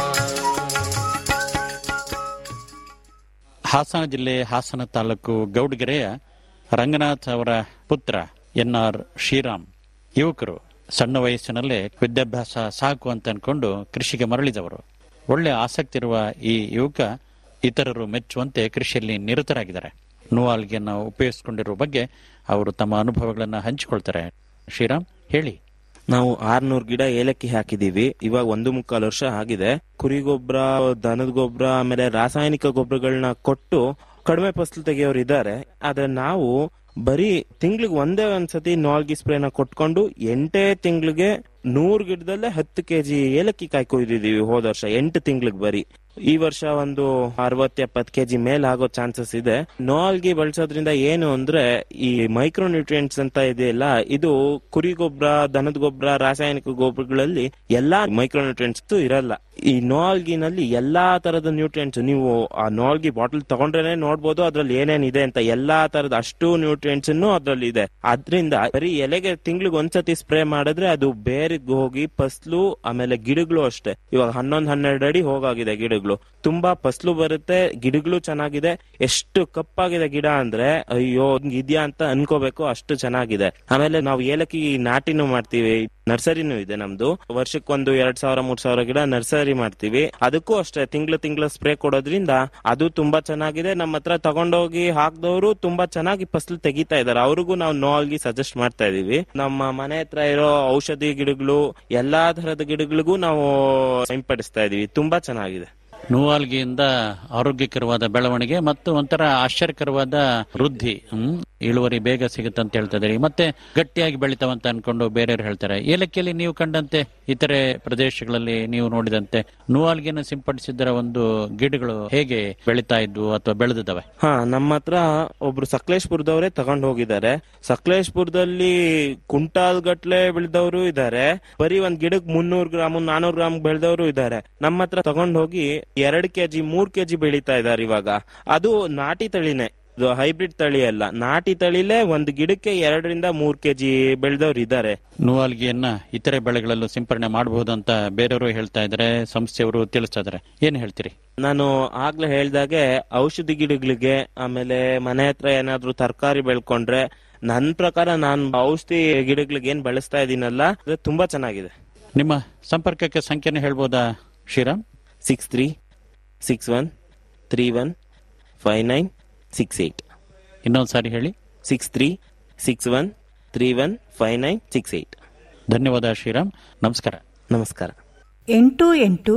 ಹಾಸನ ಜಿಲ್ಲೆ ಹಾಸನ ತಾಲೂಕು ಗೌಡಗೆರೆಯ ರಂಗನಾಥ್ ಅವರ ಪುತ್ರ ಎನ್ ಆರ್ ಶ್ರೀರಾಮ್ ಯುವಕರು ಸಣ್ಣ ವಯಸ್ಸಿನಲ್ಲೇ ವಿದ್ಯಾಭ್ಯಾಸ ಸಾಕು ಅಂತ ಅನ್ಕೊಂಡು ಕೃಷಿಗೆ ಮರಳಿದವರು ಒಳ್ಳೆ ಆಸಕ್ತಿ ಇರುವ ಈ ಯುವಕ ಇತರರು ಮೆಚ್ಚುವಂತೆ ಕೃಷಿಯಲ್ಲಿ ನಿರತರಾಗಿದ್ದಾರೆ ನೂವಾಲ್ಗೆಯನ್ನು ಉಪಯೋಗಿಸಿಕೊಂಡಿರುವ ಬಗ್ಗೆ ಅವರು ತಮ್ಮ ಅನುಭವಗಳನ್ನು ಹಂಚಿಕೊಳ್ತಾರೆ ಶ್ರೀರಾಮ್ ಹೇಳಿ ನಾವು ಆರ್ನೂರ್ ಗಿಡ ಏಲಕ್ಕಿ ಹಾಕಿದೀವಿ ಇವಾಗ ಒಂದು ಮುಕ್ಕಾಲು ವರ್ಷ ಆಗಿದೆ ಕುರಿ ಗೊಬ್ಬರ ದನದ ಗೊಬ್ಬರ ಆಮೇಲೆ ರಾಸಾಯನಿಕ ಗೊಬ್ಬರಗಳನ್ನ ಕೊಟ್ಟು ಕಡಿಮೆ ಫಸಲು ತೆಗೆಯೋರು ಇದ್ದಾರೆ ಆದ್ರೆ ನಾವು ಬರೀ ತಿಂಗ್ಳಿಗೆ ಒಂದೇ ಒಂದ್ಸತಿ ನಾಲ್ಗಿ ಸ್ಪ್ರೇನ ಕೊಟ್ಕೊಂಡು ಎಂಟೇ ತಿಂಗ್ಳಿಗೆ ನೂರ್ ಗಿಡದಲ್ಲೇ ಹತ್ತು ಕೆಜಿ ಏಲಕ್ಕಿ ಕಾಯಿ ಕೊಯ್ದಿದೀವಿ ಹೋದ ವರ್ಷ ಎಂಟು ತಿಂಗ್ಳಿಗೆ ಬರೀ ಈ ವರ್ಷ ಒಂದು ಅರವತ್ ಎಪ್ಪತ್ ಕೆಜಿ ಮೇಲ್ ಆಗೋ ಚಾನ್ಸಸ್ ಇದೆ ನೋಲ್ಗಿ ಬಳಸೋದ್ರಿಂದ ಏನು ಅಂದ್ರೆ ಈ ಮೈಕ್ರೋ ನ್ಯೂಟ್ರಿಯೆಂಟ್ಸ್ ಅಂತ ಇದೆಯಲ್ಲ ಇದು ಕುರಿ ಗೊಬ್ಬರ ದನದ ಗೊಬ್ಬರ ರಾಸಾಯನಿಕ ಗೊಬ್ಬರಗಳಲ್ಲಿ ಎಲ್ಲಾ ಮೈಕ್ರೋ ನ್ಯೂಟ್ರಿಯೆಂಟ್ಸ್ ಇರಲ್ಲ ಈ ನೋಲ್ಗಿನಲ್ಲಿ ಎಲ್ಲಾ ತರದ ನ್ಯೂಟ್ರಿಯೆಂಟ್ಸ್ ನೀವು ಆ ನೋಲ್ಗಿ ಬಾಟಲ್ ತಗೊಂಡ್ರೇನೆ ನೋಡ್ಬೋದು ಅದ್ರಲ್ಲಿ ಏನೇನಿದೆ ಅಂತ ಎಲ್ಲಾ ತರದ ಅಷ್ಟು ನ್ಯೂಟ್ರಿಯೆಂಟ್ಸ್ ಅದ್ರಲ್ಲಿ ಇದೆ ಅದ್ರಿಂದ ಬರೀ ಎಲೆಗೆ ತಿಂಗ್ಳಿಗೆ ಒಂದ್ಸತಿ ಸ್ಪ್ರೇ ಮಾಡಿದ್ರೆ ಅದು ಬೇರಿಗೆ ಹೋಗಿ ಫಸ್ಲು ಆಮೇಲೆ ಗಿಡಗಳು ಅಷ್ಟೇ ಇವಾಗ ಹನ್ನೊಂದ್ ಹನ್ನೆರಡು ಅಡಿ ಹೋಗಾಗಿದೆ ಗಿಡಗಳು ತುಂಬಾ ಫಸ್ಲು ಬರುತ್ತೆ ಗಿಡಗಳು ಚೆನ್ನಾಗಿದೆ ಎಷ್ಟು ಕಪ್ಪಾಗಿದೆ ಗಿಡ ಅಂದ್ರೆ ಅಯ್ಯೋ ಹಿಂಗ್ ಇದ್ಯಾ ಅಂತ ಅನ್ಕೋಬೇಕು ಅಷ್ಟು ಚೆನ್ನಾಗಿದೆ ಆಮೇಲೆ ನಾವು ಏಲಕ್ಕಿ ನಾಟಿನೂ ಮಾಡ್ತೀವಿ ನರ್ಸರಿನೂ ಇದೆ ನಮ್ದು ವರ್ಷಕ್ಕೊಂದು ಎರಡ್ ಸಾವಿರ ಮೂರ್ ಸಾವಿರ ಗಿಡ ನರ್ಸರಿ ಮಾಡ್ತೀವಿ ಅದಕ್ಕೂ ಅಷ್ಟೇ ತಿಂಗ್ಳು ತಿಂಗ್ಳು ಸ್ಪ್ರೇ ಕೊಡೋದ್ರಿಂದ ಅದು ತುಂಬಾ ಚೆನ್ನಾಗಿದೆ ನಮ್ಮ ಹತ್ರ ತಗೊಂಡೋಗಿ ಹಾಕ್ದವರು ತುಂಬಾ ಚೆನ್ನಾಗಿ ಫಸಲು ತೆಗಿತಾ ಇದಾರೆ ಅವ್ರಿಗೂ ನಾವು ನೋಲ್ಗಿ ಸಜೆಸ್ಟ್ ಮಾಡ್ತಾ ಇದೀವಿ ನಮ್ಮ ಮನೆ ಹತ್ರ ಇರೋ ಔಷಧಿ ಗಿಡಗಳು ಎಲ್ಲಾ ತರದ ಗಿಡಗಳಿಗೂ ನಾವು ಸಿಂಪಡಿಸ್ತಾ ಇದೀವಿ ತುಂಬಾ ಚೆನ್ನಾಗಿದೆ ನೂವಾಲ್ಗಿಯಿಂದ ಆರೋಗ್ಯಕರವಾದ ಬೆಳವಣಿಗೆ ಮತ್ತು ಒಂಥರ ಆಶ್ಚರ್ಯಕರವಾದ ವೃದ್ಧಿ ಹ್ಮ್ ಇಳುವರಿ ಬೇಗ ಸಿಗುತ್ತೆ ಅಂತ ಹೇಳ್ತಾ ಇದ್ದೀರಿ ಮತ್ತೆ ಗಟ್ಟಿಯಾಗಿ ಬೆಳಿತಾವಂತ ಅನ್ಕೊಂಡು ಬೇರೆಯವರು ಹೇಳ್ತಾರೆ ಏಲಕ್ಕಿಯಲ್ಲಿ ನೀವು ಕಂಡಂತೆ ಇತರೆ ಪ್ರದೇಶಗಳಲ್ಲಿ ನೀವು ನೋಡಿದಂತೆ ನೂವಾಲ್ಗಿಯನ್ನು ಸಿಂಪಡಿಸಿದ್ದರ ಒಂದು ಗಿಡಗಳು ಹೇಗೆ ಬೆಳಿತಾ ಇದ್ವು ಅಥವಾ ಬೆಳೆದಿದ್ದಾವೆ ಹಾ ನಮ್ಮ ಹತ್ರ ಒಬ್ರು ಸಕಲೇಶ್ಪುರದವರೇ ತಗೊಂಡ್ ಹೋಗಿದ್ದಾರೆ ಸಕಲೇಶ್ಪುರದಲ್ಲಿ ಕುಂಟಾಲ್ ಗಟ್ಲೆ ಬೆಳೆದವರು ಇದ್ದಾರೆ ಬರೀ ಒಂದ್ ಗಿಡಕ್ ಮುನ್ನೂರ್ ಗ್ರಾಮ್ ನಾನೂರ್ ಗ್ರಾಮ್ ಬೆಳೆದವರು ಇದ್ದಾರೆ ನಮ್ಮ ಹತ್ರ ತಗೊಂಡ್ ಹೋಗಿ ಎರಡ್ ಕೆಜಿ ಮೂರ್ ಕೆಜಿ ಬೆಳೀತಾ ಇದಾರೆ ಇವಾಗ ಅದು ನಾಟಿ ತಳಿನೇ ಇದು ಹೈಬ್ರಿಡ್ ತಳಿ ಅಲ್ಲ ನಾಟಿ ತಳಿಲೇ ಒಂದ್ ಗಿಡಕ್ಕೆ ಎರಡರಿಂದ ಮೂರ್ ಕೆಜಿ ಬೆಳೆದವ್ರು ಇದ್ದಾರೆ ನೂವಾಲ್ಗಿಯನ್ನ ಇತರೆ ಬೆಳೆಗಳಲ್ಲೂ ಸಿಂಪರಣೆ ಮಾಡಬಹುದು ಅಂತ ಬೇರೆಯವರು ಹೇಳ್ತಾ ಇದ್ದಾರೆ ಸಂಸ್ಥೆಯವರು ತಿಳಿಸ್ತಾ ಇದ್ದಾರೆ ಏನ್ ಹೇಳ್ತೀರಿ ನಾನು ಆಗ್ಲೇ ಹೇಳ್ದಾಗೆ ಔಷಧಿ ಗಿಡಗಳಿಗೆ ಆಮೇಲೆ ಮನೆ ಹತ್ರ ಏನಾದ್ರು ತರಕಾರಿ ಬೆಳ್ಕೊಂಡ್ರೆ ನನ್ ಪ್ರಕಾರ ನಾನ್ ಔಷಧಿ ಗಿಡಗಳಿಗೆ ಏನ್ ಬಳಸ್ತಾ ಇದೀನಲ್ಲ ಅದು ತುಂಬಾ ಚೆನ್ನಾಗಿದೆ ನಿಮ್ಮ ಸಂಪರ್ಕಕ್ಕೆ ಸಂಖ್ಯೆನ ಹೇಳ್ಬೋದಾ Shriram six three six one three one five nine six eight ಇನ್ನೊಂದು ಸಾರಿ ಹೇಳಿ six three six one three one five nine six eight ಧನ್ಯವಾದ ಶ್ರೀರಾಮ್ ನಮಸ್ಕಾರ ನಮಸ್ಕಾರ ಎಂಟು ಎಂಟು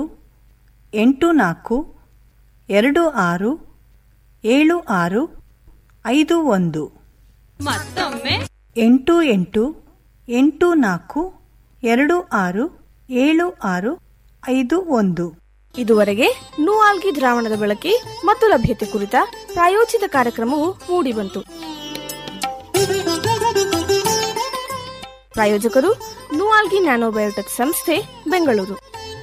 ಎಂಟು ನಾಲ್ಕು ಎರಡು ಆರು ಏಳು ಆರು ಐದು ಒಂದು ಮತ್ತೊಮ್ಮೆ ಎಂಟು ಎಂಟು ಎಂಟು ನಾಲ್ಕು ಎರಡು ಆರು ಏಳು ಆರು ಐದು ಒಂದು ಇದುವರೆಗೆ ನೂಆಲ್ಗಿ ದ್ರಾವಣದ ಬಳಕೆ ಮತ್ತು ಲಭ್ಯತೆ ಕುರಿತ ಪ್ರಾಯೋಜಿತ ಕಾರ್ಯಕ್ರಮವು ಮೂಡಿಬಂತು ಪ್ರಾಯೋಜಕರು ನೂಆಲ್ಗಿ ನ್ಯಾನೋಬಯೋಟೆಕ್ ಸಂಸ್ಥೆ ಬೆಂಗಳೂರು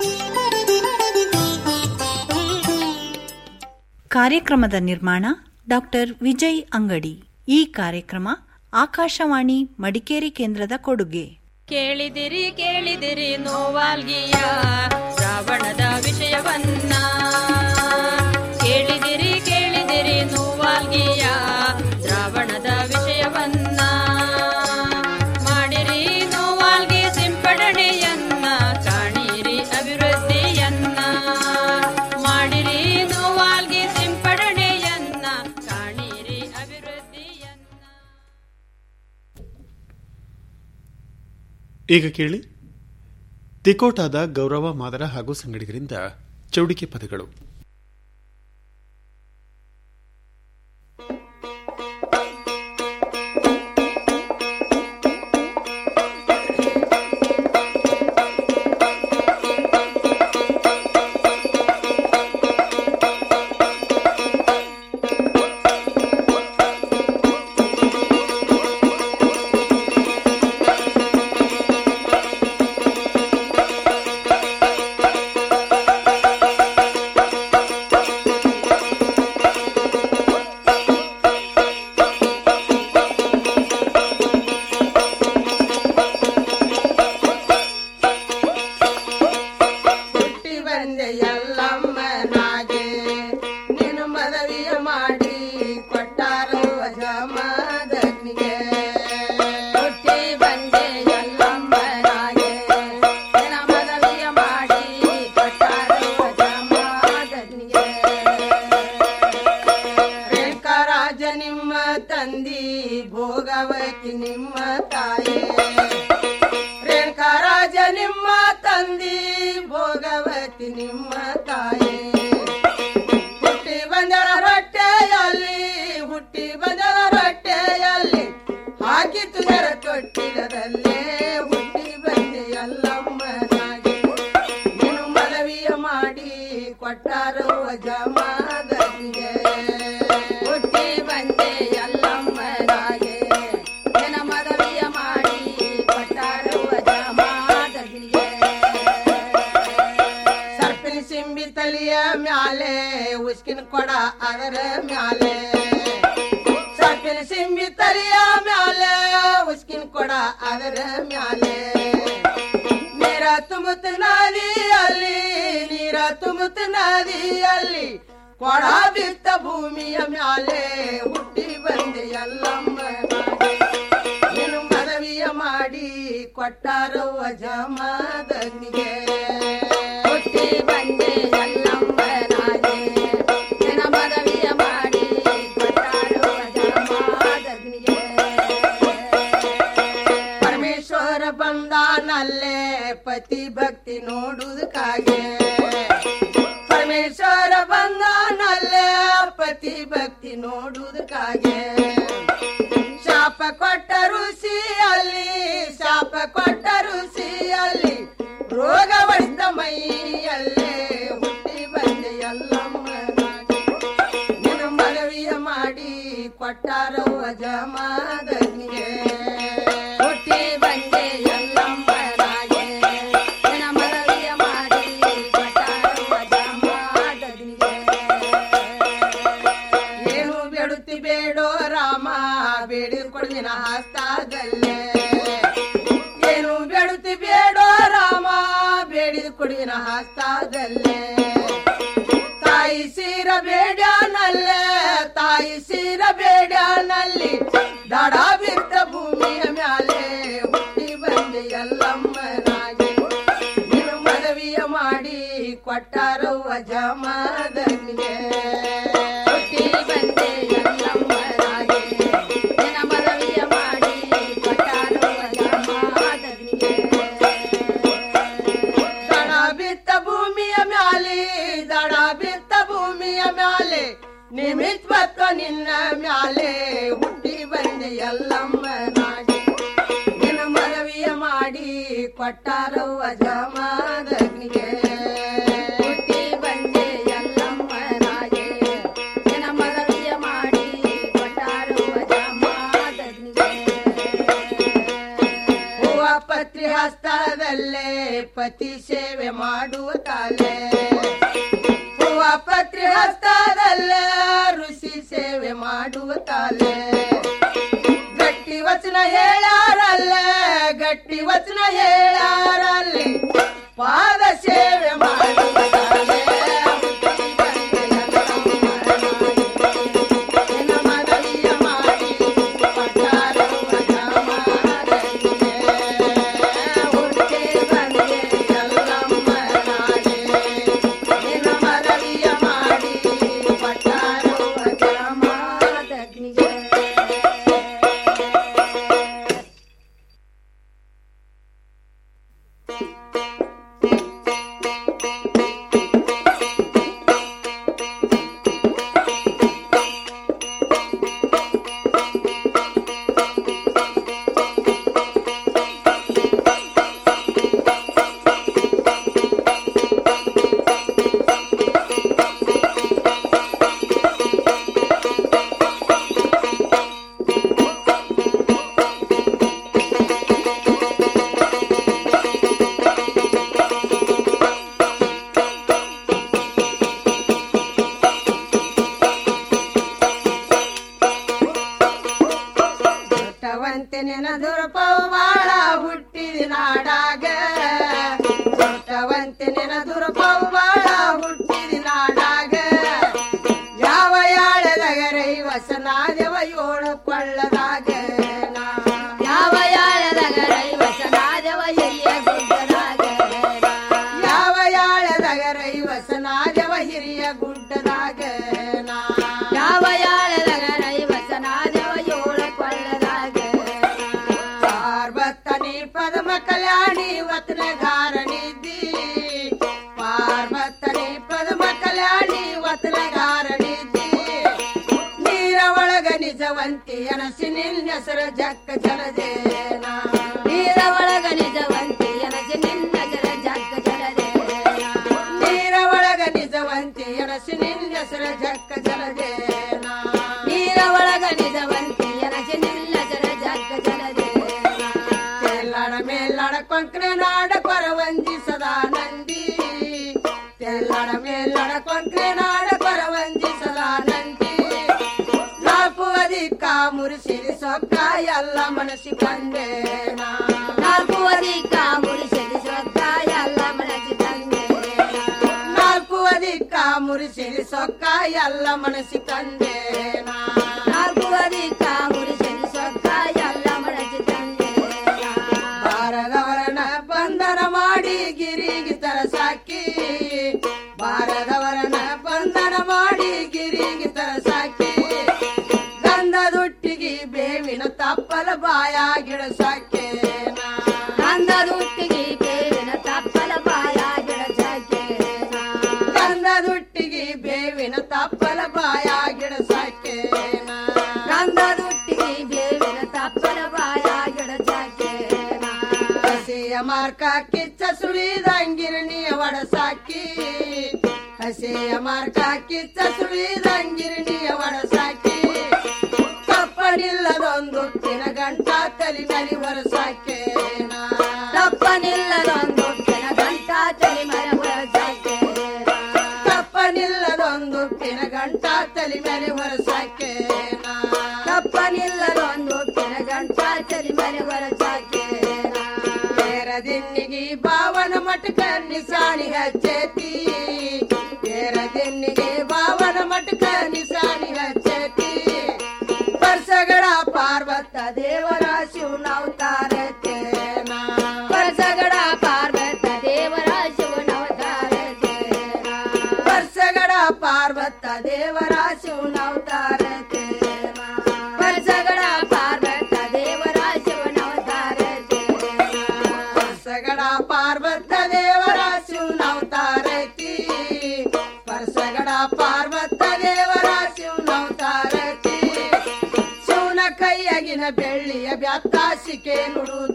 ಕಾರ್ಯಕ್ರಮದ ನಿರ್ಮಾಣ ಡಾಕ್ಟರ್ ವಿಜಯ್ ಅಂಗಡಿ ಈ ಕಾರ್ಯಕ್ರಮ ಆಕಾಶವಾಣಿ ಮಡಿಕೇರಿ ಕೇಂದ್ರದ ಕೊಡುಗೆ ಕೇಳಿದಿರಿ ಕೇಳಿದಿರಿ ನೋವಾಲ್ಗಿಯ ಶ್ರಾವಣದ ವಿಷಯವನ್ನ ಕೇಳಿದಿರಿ ಕೇಳಿದಿರಿ ನೋವಾಲ್ಗಿಯ ಶ್ರಾವಣದ ವಿಷಯವನ್ನ ಮಾಡಿರಿ ನೋವಾಲ್ಗಿ ಸಿಂಪಡಣೆಯನ್ನ ಕಾಣಿರಿ ಅಭಿವೃದ್ಧಿಯನ್ನ ಮಾಡಿರಿ ನೋವಾಲ್ಗಿ ಸಿಂಪಡಣೆಯನ್ನ ಕಾಣಿರಿ ಅಭಿವೃದ್ಧಿಯನ್ನ ಈಗ ಕೇಳಿ ತಿಕೋಟಾದ ಗೌರವ ಮಾದರ ಹಾಗೂ ಸಂಗಡಿಗರಿಂದ ಚೌಡಿಕೆ ಪದಗಳು ಹುಟ್ಟಿ ಬಂದೆ ಎಲ್ಲಮ್ಮನಾಗೆ ನೀನು ಮದವಿಯ ಮಾಡಿ ಕೊಟ್ಟಾರು ಅಜಮದಗ್ನಿಗೆ ಹುಟ್ಟಿ ಬಂದೆ ಎಲ್ಲಮ್ಮನಾಗೆ ನಿನ್ನ ಮದವಿಯ ಮಾಡಿ ಕೊಟ್ಟಾರು ಅಜಮದಗ್ನಿಗೆ ರೇಖಾರಾಜ ನಿಮ್ಮ ತಂದಿ ಭೋಗವತಿ ನಿಮ್ಮ ತಾಯಿ ರೇಣುಕರಾಜ ನಿಮ್ಮ ತಂದಿ ಭೋಗವತಿ ನಿಮ್ಮ ತಾಯಿ ಹುಟ್ಟಿ ಬಂದರ ರೊಟ್ಟೆಯಲ್ಲಿ ಹುಟ್ಟಿ ಬಂದರ ರೊಟ್ಟೆಯಲ್ಲಿ ಹಾಕಿತು ಜರ ತೊಟ್ಟಿಲದಲ್ಲೇ ಹುಟ್ಟಿ ಬಂದೆ ಎಲ್ಲಮ್ಮನಾಗಿ ನೀನು ಮನವಿಯ ಮಾಡಿ ಕೊಟ್ಟಾರು ಜಮಾದನಿಗೆ ಹುಟ್ಟಿ ಬಂದೆ ಎಲ್ಲಮ್ಮನಾಗೆ ನಿನ್ನ ಮನವಿಯ ಮಾಡಿ ಕೊಟ್ಟಾರು ಜಮಾದನಿಗೆ ಸರ್ಪಿನ ಸಿಂಬಿ ತಲಿಯ ಮ್ಯಾಲೆ ಉಸ್ಕಿನ ಕೊಡ ಅದರ ಮ್ಯಾಲೆ ಸರ್ಪಿನ ಸಿಂಬಿ ತಲಿಯ ಮ್ಯಾಲೆ ಉಸ್ಕಿನ ಕೊಡ ಅದರ ಮ್ಯಾಲೆ ನೀರ ತುಂಬುತ್ತ ನದಿಯಲ್ಲಿ ನೀರ ತುಂಬುತ್ತ ನದಿಯಲ್ಲಿ ಕೊಡ ಬಿತ್ತ ಭೂಮಿಯ ಮ್ಯಾಲೆ ಹುಟ್ಟಿ ಬಂದೆ ಎಲ್ಲಮ್ಮ ನೀನು ಮನವಿಯ ಮಾಡಿ ಕೊಟ್ಟಾರೋ ಅಜಮಾದನಿಗೆ ಹುಟ್ಟಿ ಬಂದೆ ಎಲ್ಲಮ್ಮನಾಗೆ ನಿನ್ನ ಮನವಿಯ ಮಾಡಿ ಕೊಟ್ಟಾರೋ ಅಜಮಾದನಿಗೆ ಪರಮೇಶ್ವರ ಬಂದಾನಲ್ಲೇ ಪತಿ ಭಕ್ತಿ ನೋಡುವುದಕ್ಕಾಗೆ ಪರಮೇಶ್ವರ ಬಂದಾನಲ್ಲೇ ಪತಿ ಭಕ್ತಿ ನೋಡುವುದಕ್ಕಾಗೆ ಶಾಪ ಕೊಟ್ಟ ಋಷಿಯಲ್ಲಿ ಶಾಪ ಕೊಟ್ಟ ಋಷಿಯಲ್ಲಿ ರೋಗ ಹೊಡೆದ ಮೈಯಲ್ಲೇ ಹುಟ್ಟಿ ಬಂದೆ ಎಲ್ಲಮ್ಮನಾಗಿ ನಿನ್ನ ಮನವಿಯ ಮಾಡಿ ಕೊಟ್ಟಾರೋ ಅಜಮಾದನಿಗೆ ಹುಟ್ಟಿ ಬಂದೆ ಎಲ್ಲಮ್ಮನಾಗೆ ನಿನ್ನ ಮನವಿಯ ಮಾಡಿ ಕೊಟ್ಟಾರೋ ಅಜಮಾದನಿಗೆ ಏನು ಬೇಡುತ್ತಿ ಬೇಡೋ ರಾಮ ಬೇಡಿದ ಕೊಡ್ದಿನ ಹಸ್ತಾದಲ್ಲೇ ಏನು ಬೇಡುತ್ತಿ ಬೇಡೋ ರಾಮ ಬೇಡಿದ ಕೊಡಿನ ಹಸ್ತಾದಲ್ಲೇ ತಾಯಿ ಸೀರ ಬೇಡ್ಯಾನಲ್ಲೇ ತಾಯಿ ಸೀರ ಬೇಡ್ಯಾನಲ್ಲಿ ದಡ ಬಿದ್ದ ಭೂಮಿಯ ಮ್ಯಾಲೆ ಹುಟ್ಟಿ ಬಂದೆ ಎಲ್ಲಮ್ಮನಾಗಿ ನೀನು ಮನವಿಯ ಮಾಡಿ ಕೊಟ್ಟಾರೋ ಅಜಮಾದನಿಗೆ ಹುಟ್ಟಿ ಬಂದೆ ಎಲ್ಲಮ್ಮನಾಗಿ ನಿನ್ನ ಮನವಿಯ ಮಾಡಿ ಕೊಟ್ಟಾರೋ ಅಜಮಾದನಿಗೆ ದಡ ಬಿತ್ತ ಭೂಮಿಯ ಮ್ಯಾಲೆ ದಡ ಬಿತ್ತ ಭೂಮಿಯ ಮ್ಯಾಲೆ ನಿಮಿತ್ವತ್ವ ನಿನ್ನ ಮ್ಯಾಲೆ ಹುಟ್ಟಿ ಬಂದೆ ಎಲ್ಲಮ್ಮನಾಗಿ ನಿನ್ನ ಮನವಿಯ ಮಾಡಿ ಕೊಟ್ಟಾರೋ ಅಜಮಾದಗ್ನಿಗೆ ಹುಟ್ಟಿ ಹೊಲದಲ್ಲೇ ಪತಿ ಸೇವೆ ಮಾಡುವ ಕಾಲೆ ಹೂವ ಪತ್ರಿ ಹಸ್ತದಲ್ಲೇ ಋಷಿ ಸೇವೆ ಮಾಡುವ ಕಾಲೆ ಗಟ್ಟಿ ವಚನ ಹೇಳಾರಲ್ಲ ಗಟ್ಟಿ ವಚನ ಹೇಳಾರಲ್ಲ ಪಾದ ಸೇವೆ ಮಾಡುವ ಕಾಲೆ ದೊಡ್ಡವಂತೆ ನೆನದುರಪವು ಬಾಳ ಹುಟ್ಟಿದ ನಾಡಾಗ ದೊಡ್ಡವಂತೆ ನೆನದುರಪವು ಬಾಳ ಹುಟ್ಟಿದ ನಾಡಾಗ ಯಾವ ಯಾಳದಗರೈ ವಸನಾದವ ಏಳು ಕೊಳ್ಳದಾಗ ಯಾವ ಯಾಳದಗರೈ ವಸನಾದವ ಹಿರಿಯ ಗುಡ್ಡದಾಗ ಯಾವ ಯಾಳದಗರೈ ವಸನಾದವ ಹಿರಿಯ ಗುಡ್ಡದಾಗ ಯಾವ ಯಾಳದಗರೈ ವಸನಾದವ ಏಳು ಕೊಳ್ಳದಾಗ ಪಾರ್ವತನಿ ಪದ್ಮ ಕಲ್ಯಾಣಿ ವತನಗಾರಣಿದ್ದಿ ಪಾರ್ವತನಿ ಪದ್ಮ ಕಲ್ಯಾಣಿ ವತನಗಾರಣಿದ್ದಿ ನೀರ ಒಳಗ ನಿಜವಂತಿ ಅನಸಿ ನಿನ್ನ ಹೆಸರು ಜಕ್ಕ ಜಲದೇನ ನೀರ ಒಳಗ ನಿಜವಂತಿ ಅನಸಿ ನಿನ್ನ ಜಲ ಜಕ್ಕ ಜಲದೇನ ನೀರ ಒಳಗ ನಿಜವಂತಿ ಅನಸಿ ನಿನ್ನ ಹೆಸರು ಜಕ್ಕ ಜಲದೇನ ನೀರ ಒಳಗ ನಿಜವಂತಿ ಅನಸಿ ನಿನ್ನ ಜಲ ಜಕ್ಕ ಜಲದೇನ ತೆಲ್ಲಡ ಮೇಲ್ಲಡ ಕೊಂಕಣ ನಾಡ ಕೊರವಂಜಿ ಸದಾನಂದಿ ತೆಲ್ಲಡ ಮೇಲ್ಲಡ ಕೊಂಕಣ ನಾಡ ಕೊರವಂಜಿ ಸದಾನಂದಿ ನಾಲ್ಕು ಅಧಿಕ ಮುರಿಸಿರಿ ಸೊಕ್ಕ ಎಲ್ಲ ಮನಸ್ಸಿ ಕಂಡೇನ ನಾಲ್ಕು ಅಧಿಕ ಮುರಿಸಿರಿ ಸೊಕ್ಕ ಎಲ್ಲ ಮನಸ್ಸಿ ಕಂಡೇನ ನಾಲ್ಕು ಅಧಿಕ ಮುರಿಸಿರಿ ಸೊಕ್ಕ ಎಲ್ಲ ಮನಸ್ಸಿ ಕಂಡೇನ ನಾಲ್ಕು ಅಧಿಕ ಮುರಿಸಿರಿ ಸೊಕ್ಕ ಎಲ್ಲ ಮನಸ್ಸಿ ಕಂಡೇನ ಬಾರದವರನ ಬಂಧನ ಮಾಡಿ ಗಿರಿಗೆ ತರಸಾಕಿ ಬಾರದವರನ ಬಂಧನ ಮಾಡಿ ಗಿರಿಗೆ ತರಸಾಕಿ ಗಂಧದುಟ್ಟಿಗೆ ಬೇವಿನ ತಪ್ಪಲ ಬಾಯ ಗಿಡಸಾಕೆ ಗಂಧದುಟ್ಟಿಗೆ ಬೇವಿನ ತಪ್ಪಲ ಬಾಯ ಗಿಡಸಾಕೆ ಗಂಧದುಟ್ಟಿಗೆ ಬೇವಿನ ತಪ್ಪಲ ಬಾಯ ಗಿಡಸಾಕೆ ಗಂಧದುಟ್ಟಿಗೆ ಬೇವಿನ ತಪ್ಪಲ ಬಾಯ ಗಿಡಸಾಕೆ ಹಸಿಯ ಮಾರ್ಕ ಕಿಚ್ಚ ಸುಳಿದಂಗಿರಣಿಯ ಒಡಸಾಕಿ ಹಸಿಯ ಮಾರ್ಕ ಕಿಚ್ಚ ಸುಳಿದಂಗಿರಣಿಯ ಒಡಸಾಕಿ ತಪ್ಪನಿಲ್ಲದೊಂದು ತಿನ ಗಂಟ ತಲಿ ಮರಿ ಹೊರಸಾಕೆ ತಪ್ಪನಿಲ್ಲದೊಂದು ತಿನ ಗಂಟ ತಲಿ ಮರಿ ಹೊರಸಾಕೆ ತಪ್ಪನಿಲ್ಲದೊಂದು ತಿನ ಗಂಟ ತಲಿ ಮರಿ ಹೊರಸಾಕೆ ತಪ್ಪನಿಲ್ಲದೊಂದು ತಿನ ಗಂಟ ತಲಿ ಮರಿ ಹೊರಸಾಕೆ ದಿನ್ನಿಗೆ ಬಾವನ ಮಟಕ ನಿಸಾಣಿ ಹಚ್ಚೇತಿ ದಿನ್ನಿಗೆ ಬಾವನ ಮಟಕ ನಿಸಾಣಿ ಹಚ್ಚೇತಿ ವರ್ಷಗಳ ಪಾರ್ವತ ದೇವರ ಶಿವನವತಾರತೇನ ವರ್ಷಗಳ ಪಾರ್ವತ ದೇವರ ಶಿವನವತಾರತೇನ ವರ್ಷಗಳ ಪಾರ್ವತ ದೇವರ ಶಿವನವತಾರತೇನ ವರ್ಷಗಳ ಪಾರ್ವತ ದೇವರ ಶಿವನವತಾರತೇನ ವರ್ಷಗಳ ಪಾರ್ವತ ದೇವರ ಶಿವನವತಾರತಿ ವರ್ಷಗಳ ಪಾರ್ವತ ದೇವರ ಶಿವನವತಾರತಿ ಶಿವನ ಕೈಯಾಗಿನ ಬೆಳ್ಳಿಯ ಬ್ಯಾತ್ತಾಸಿಕೆ ನುಡುತ್ತ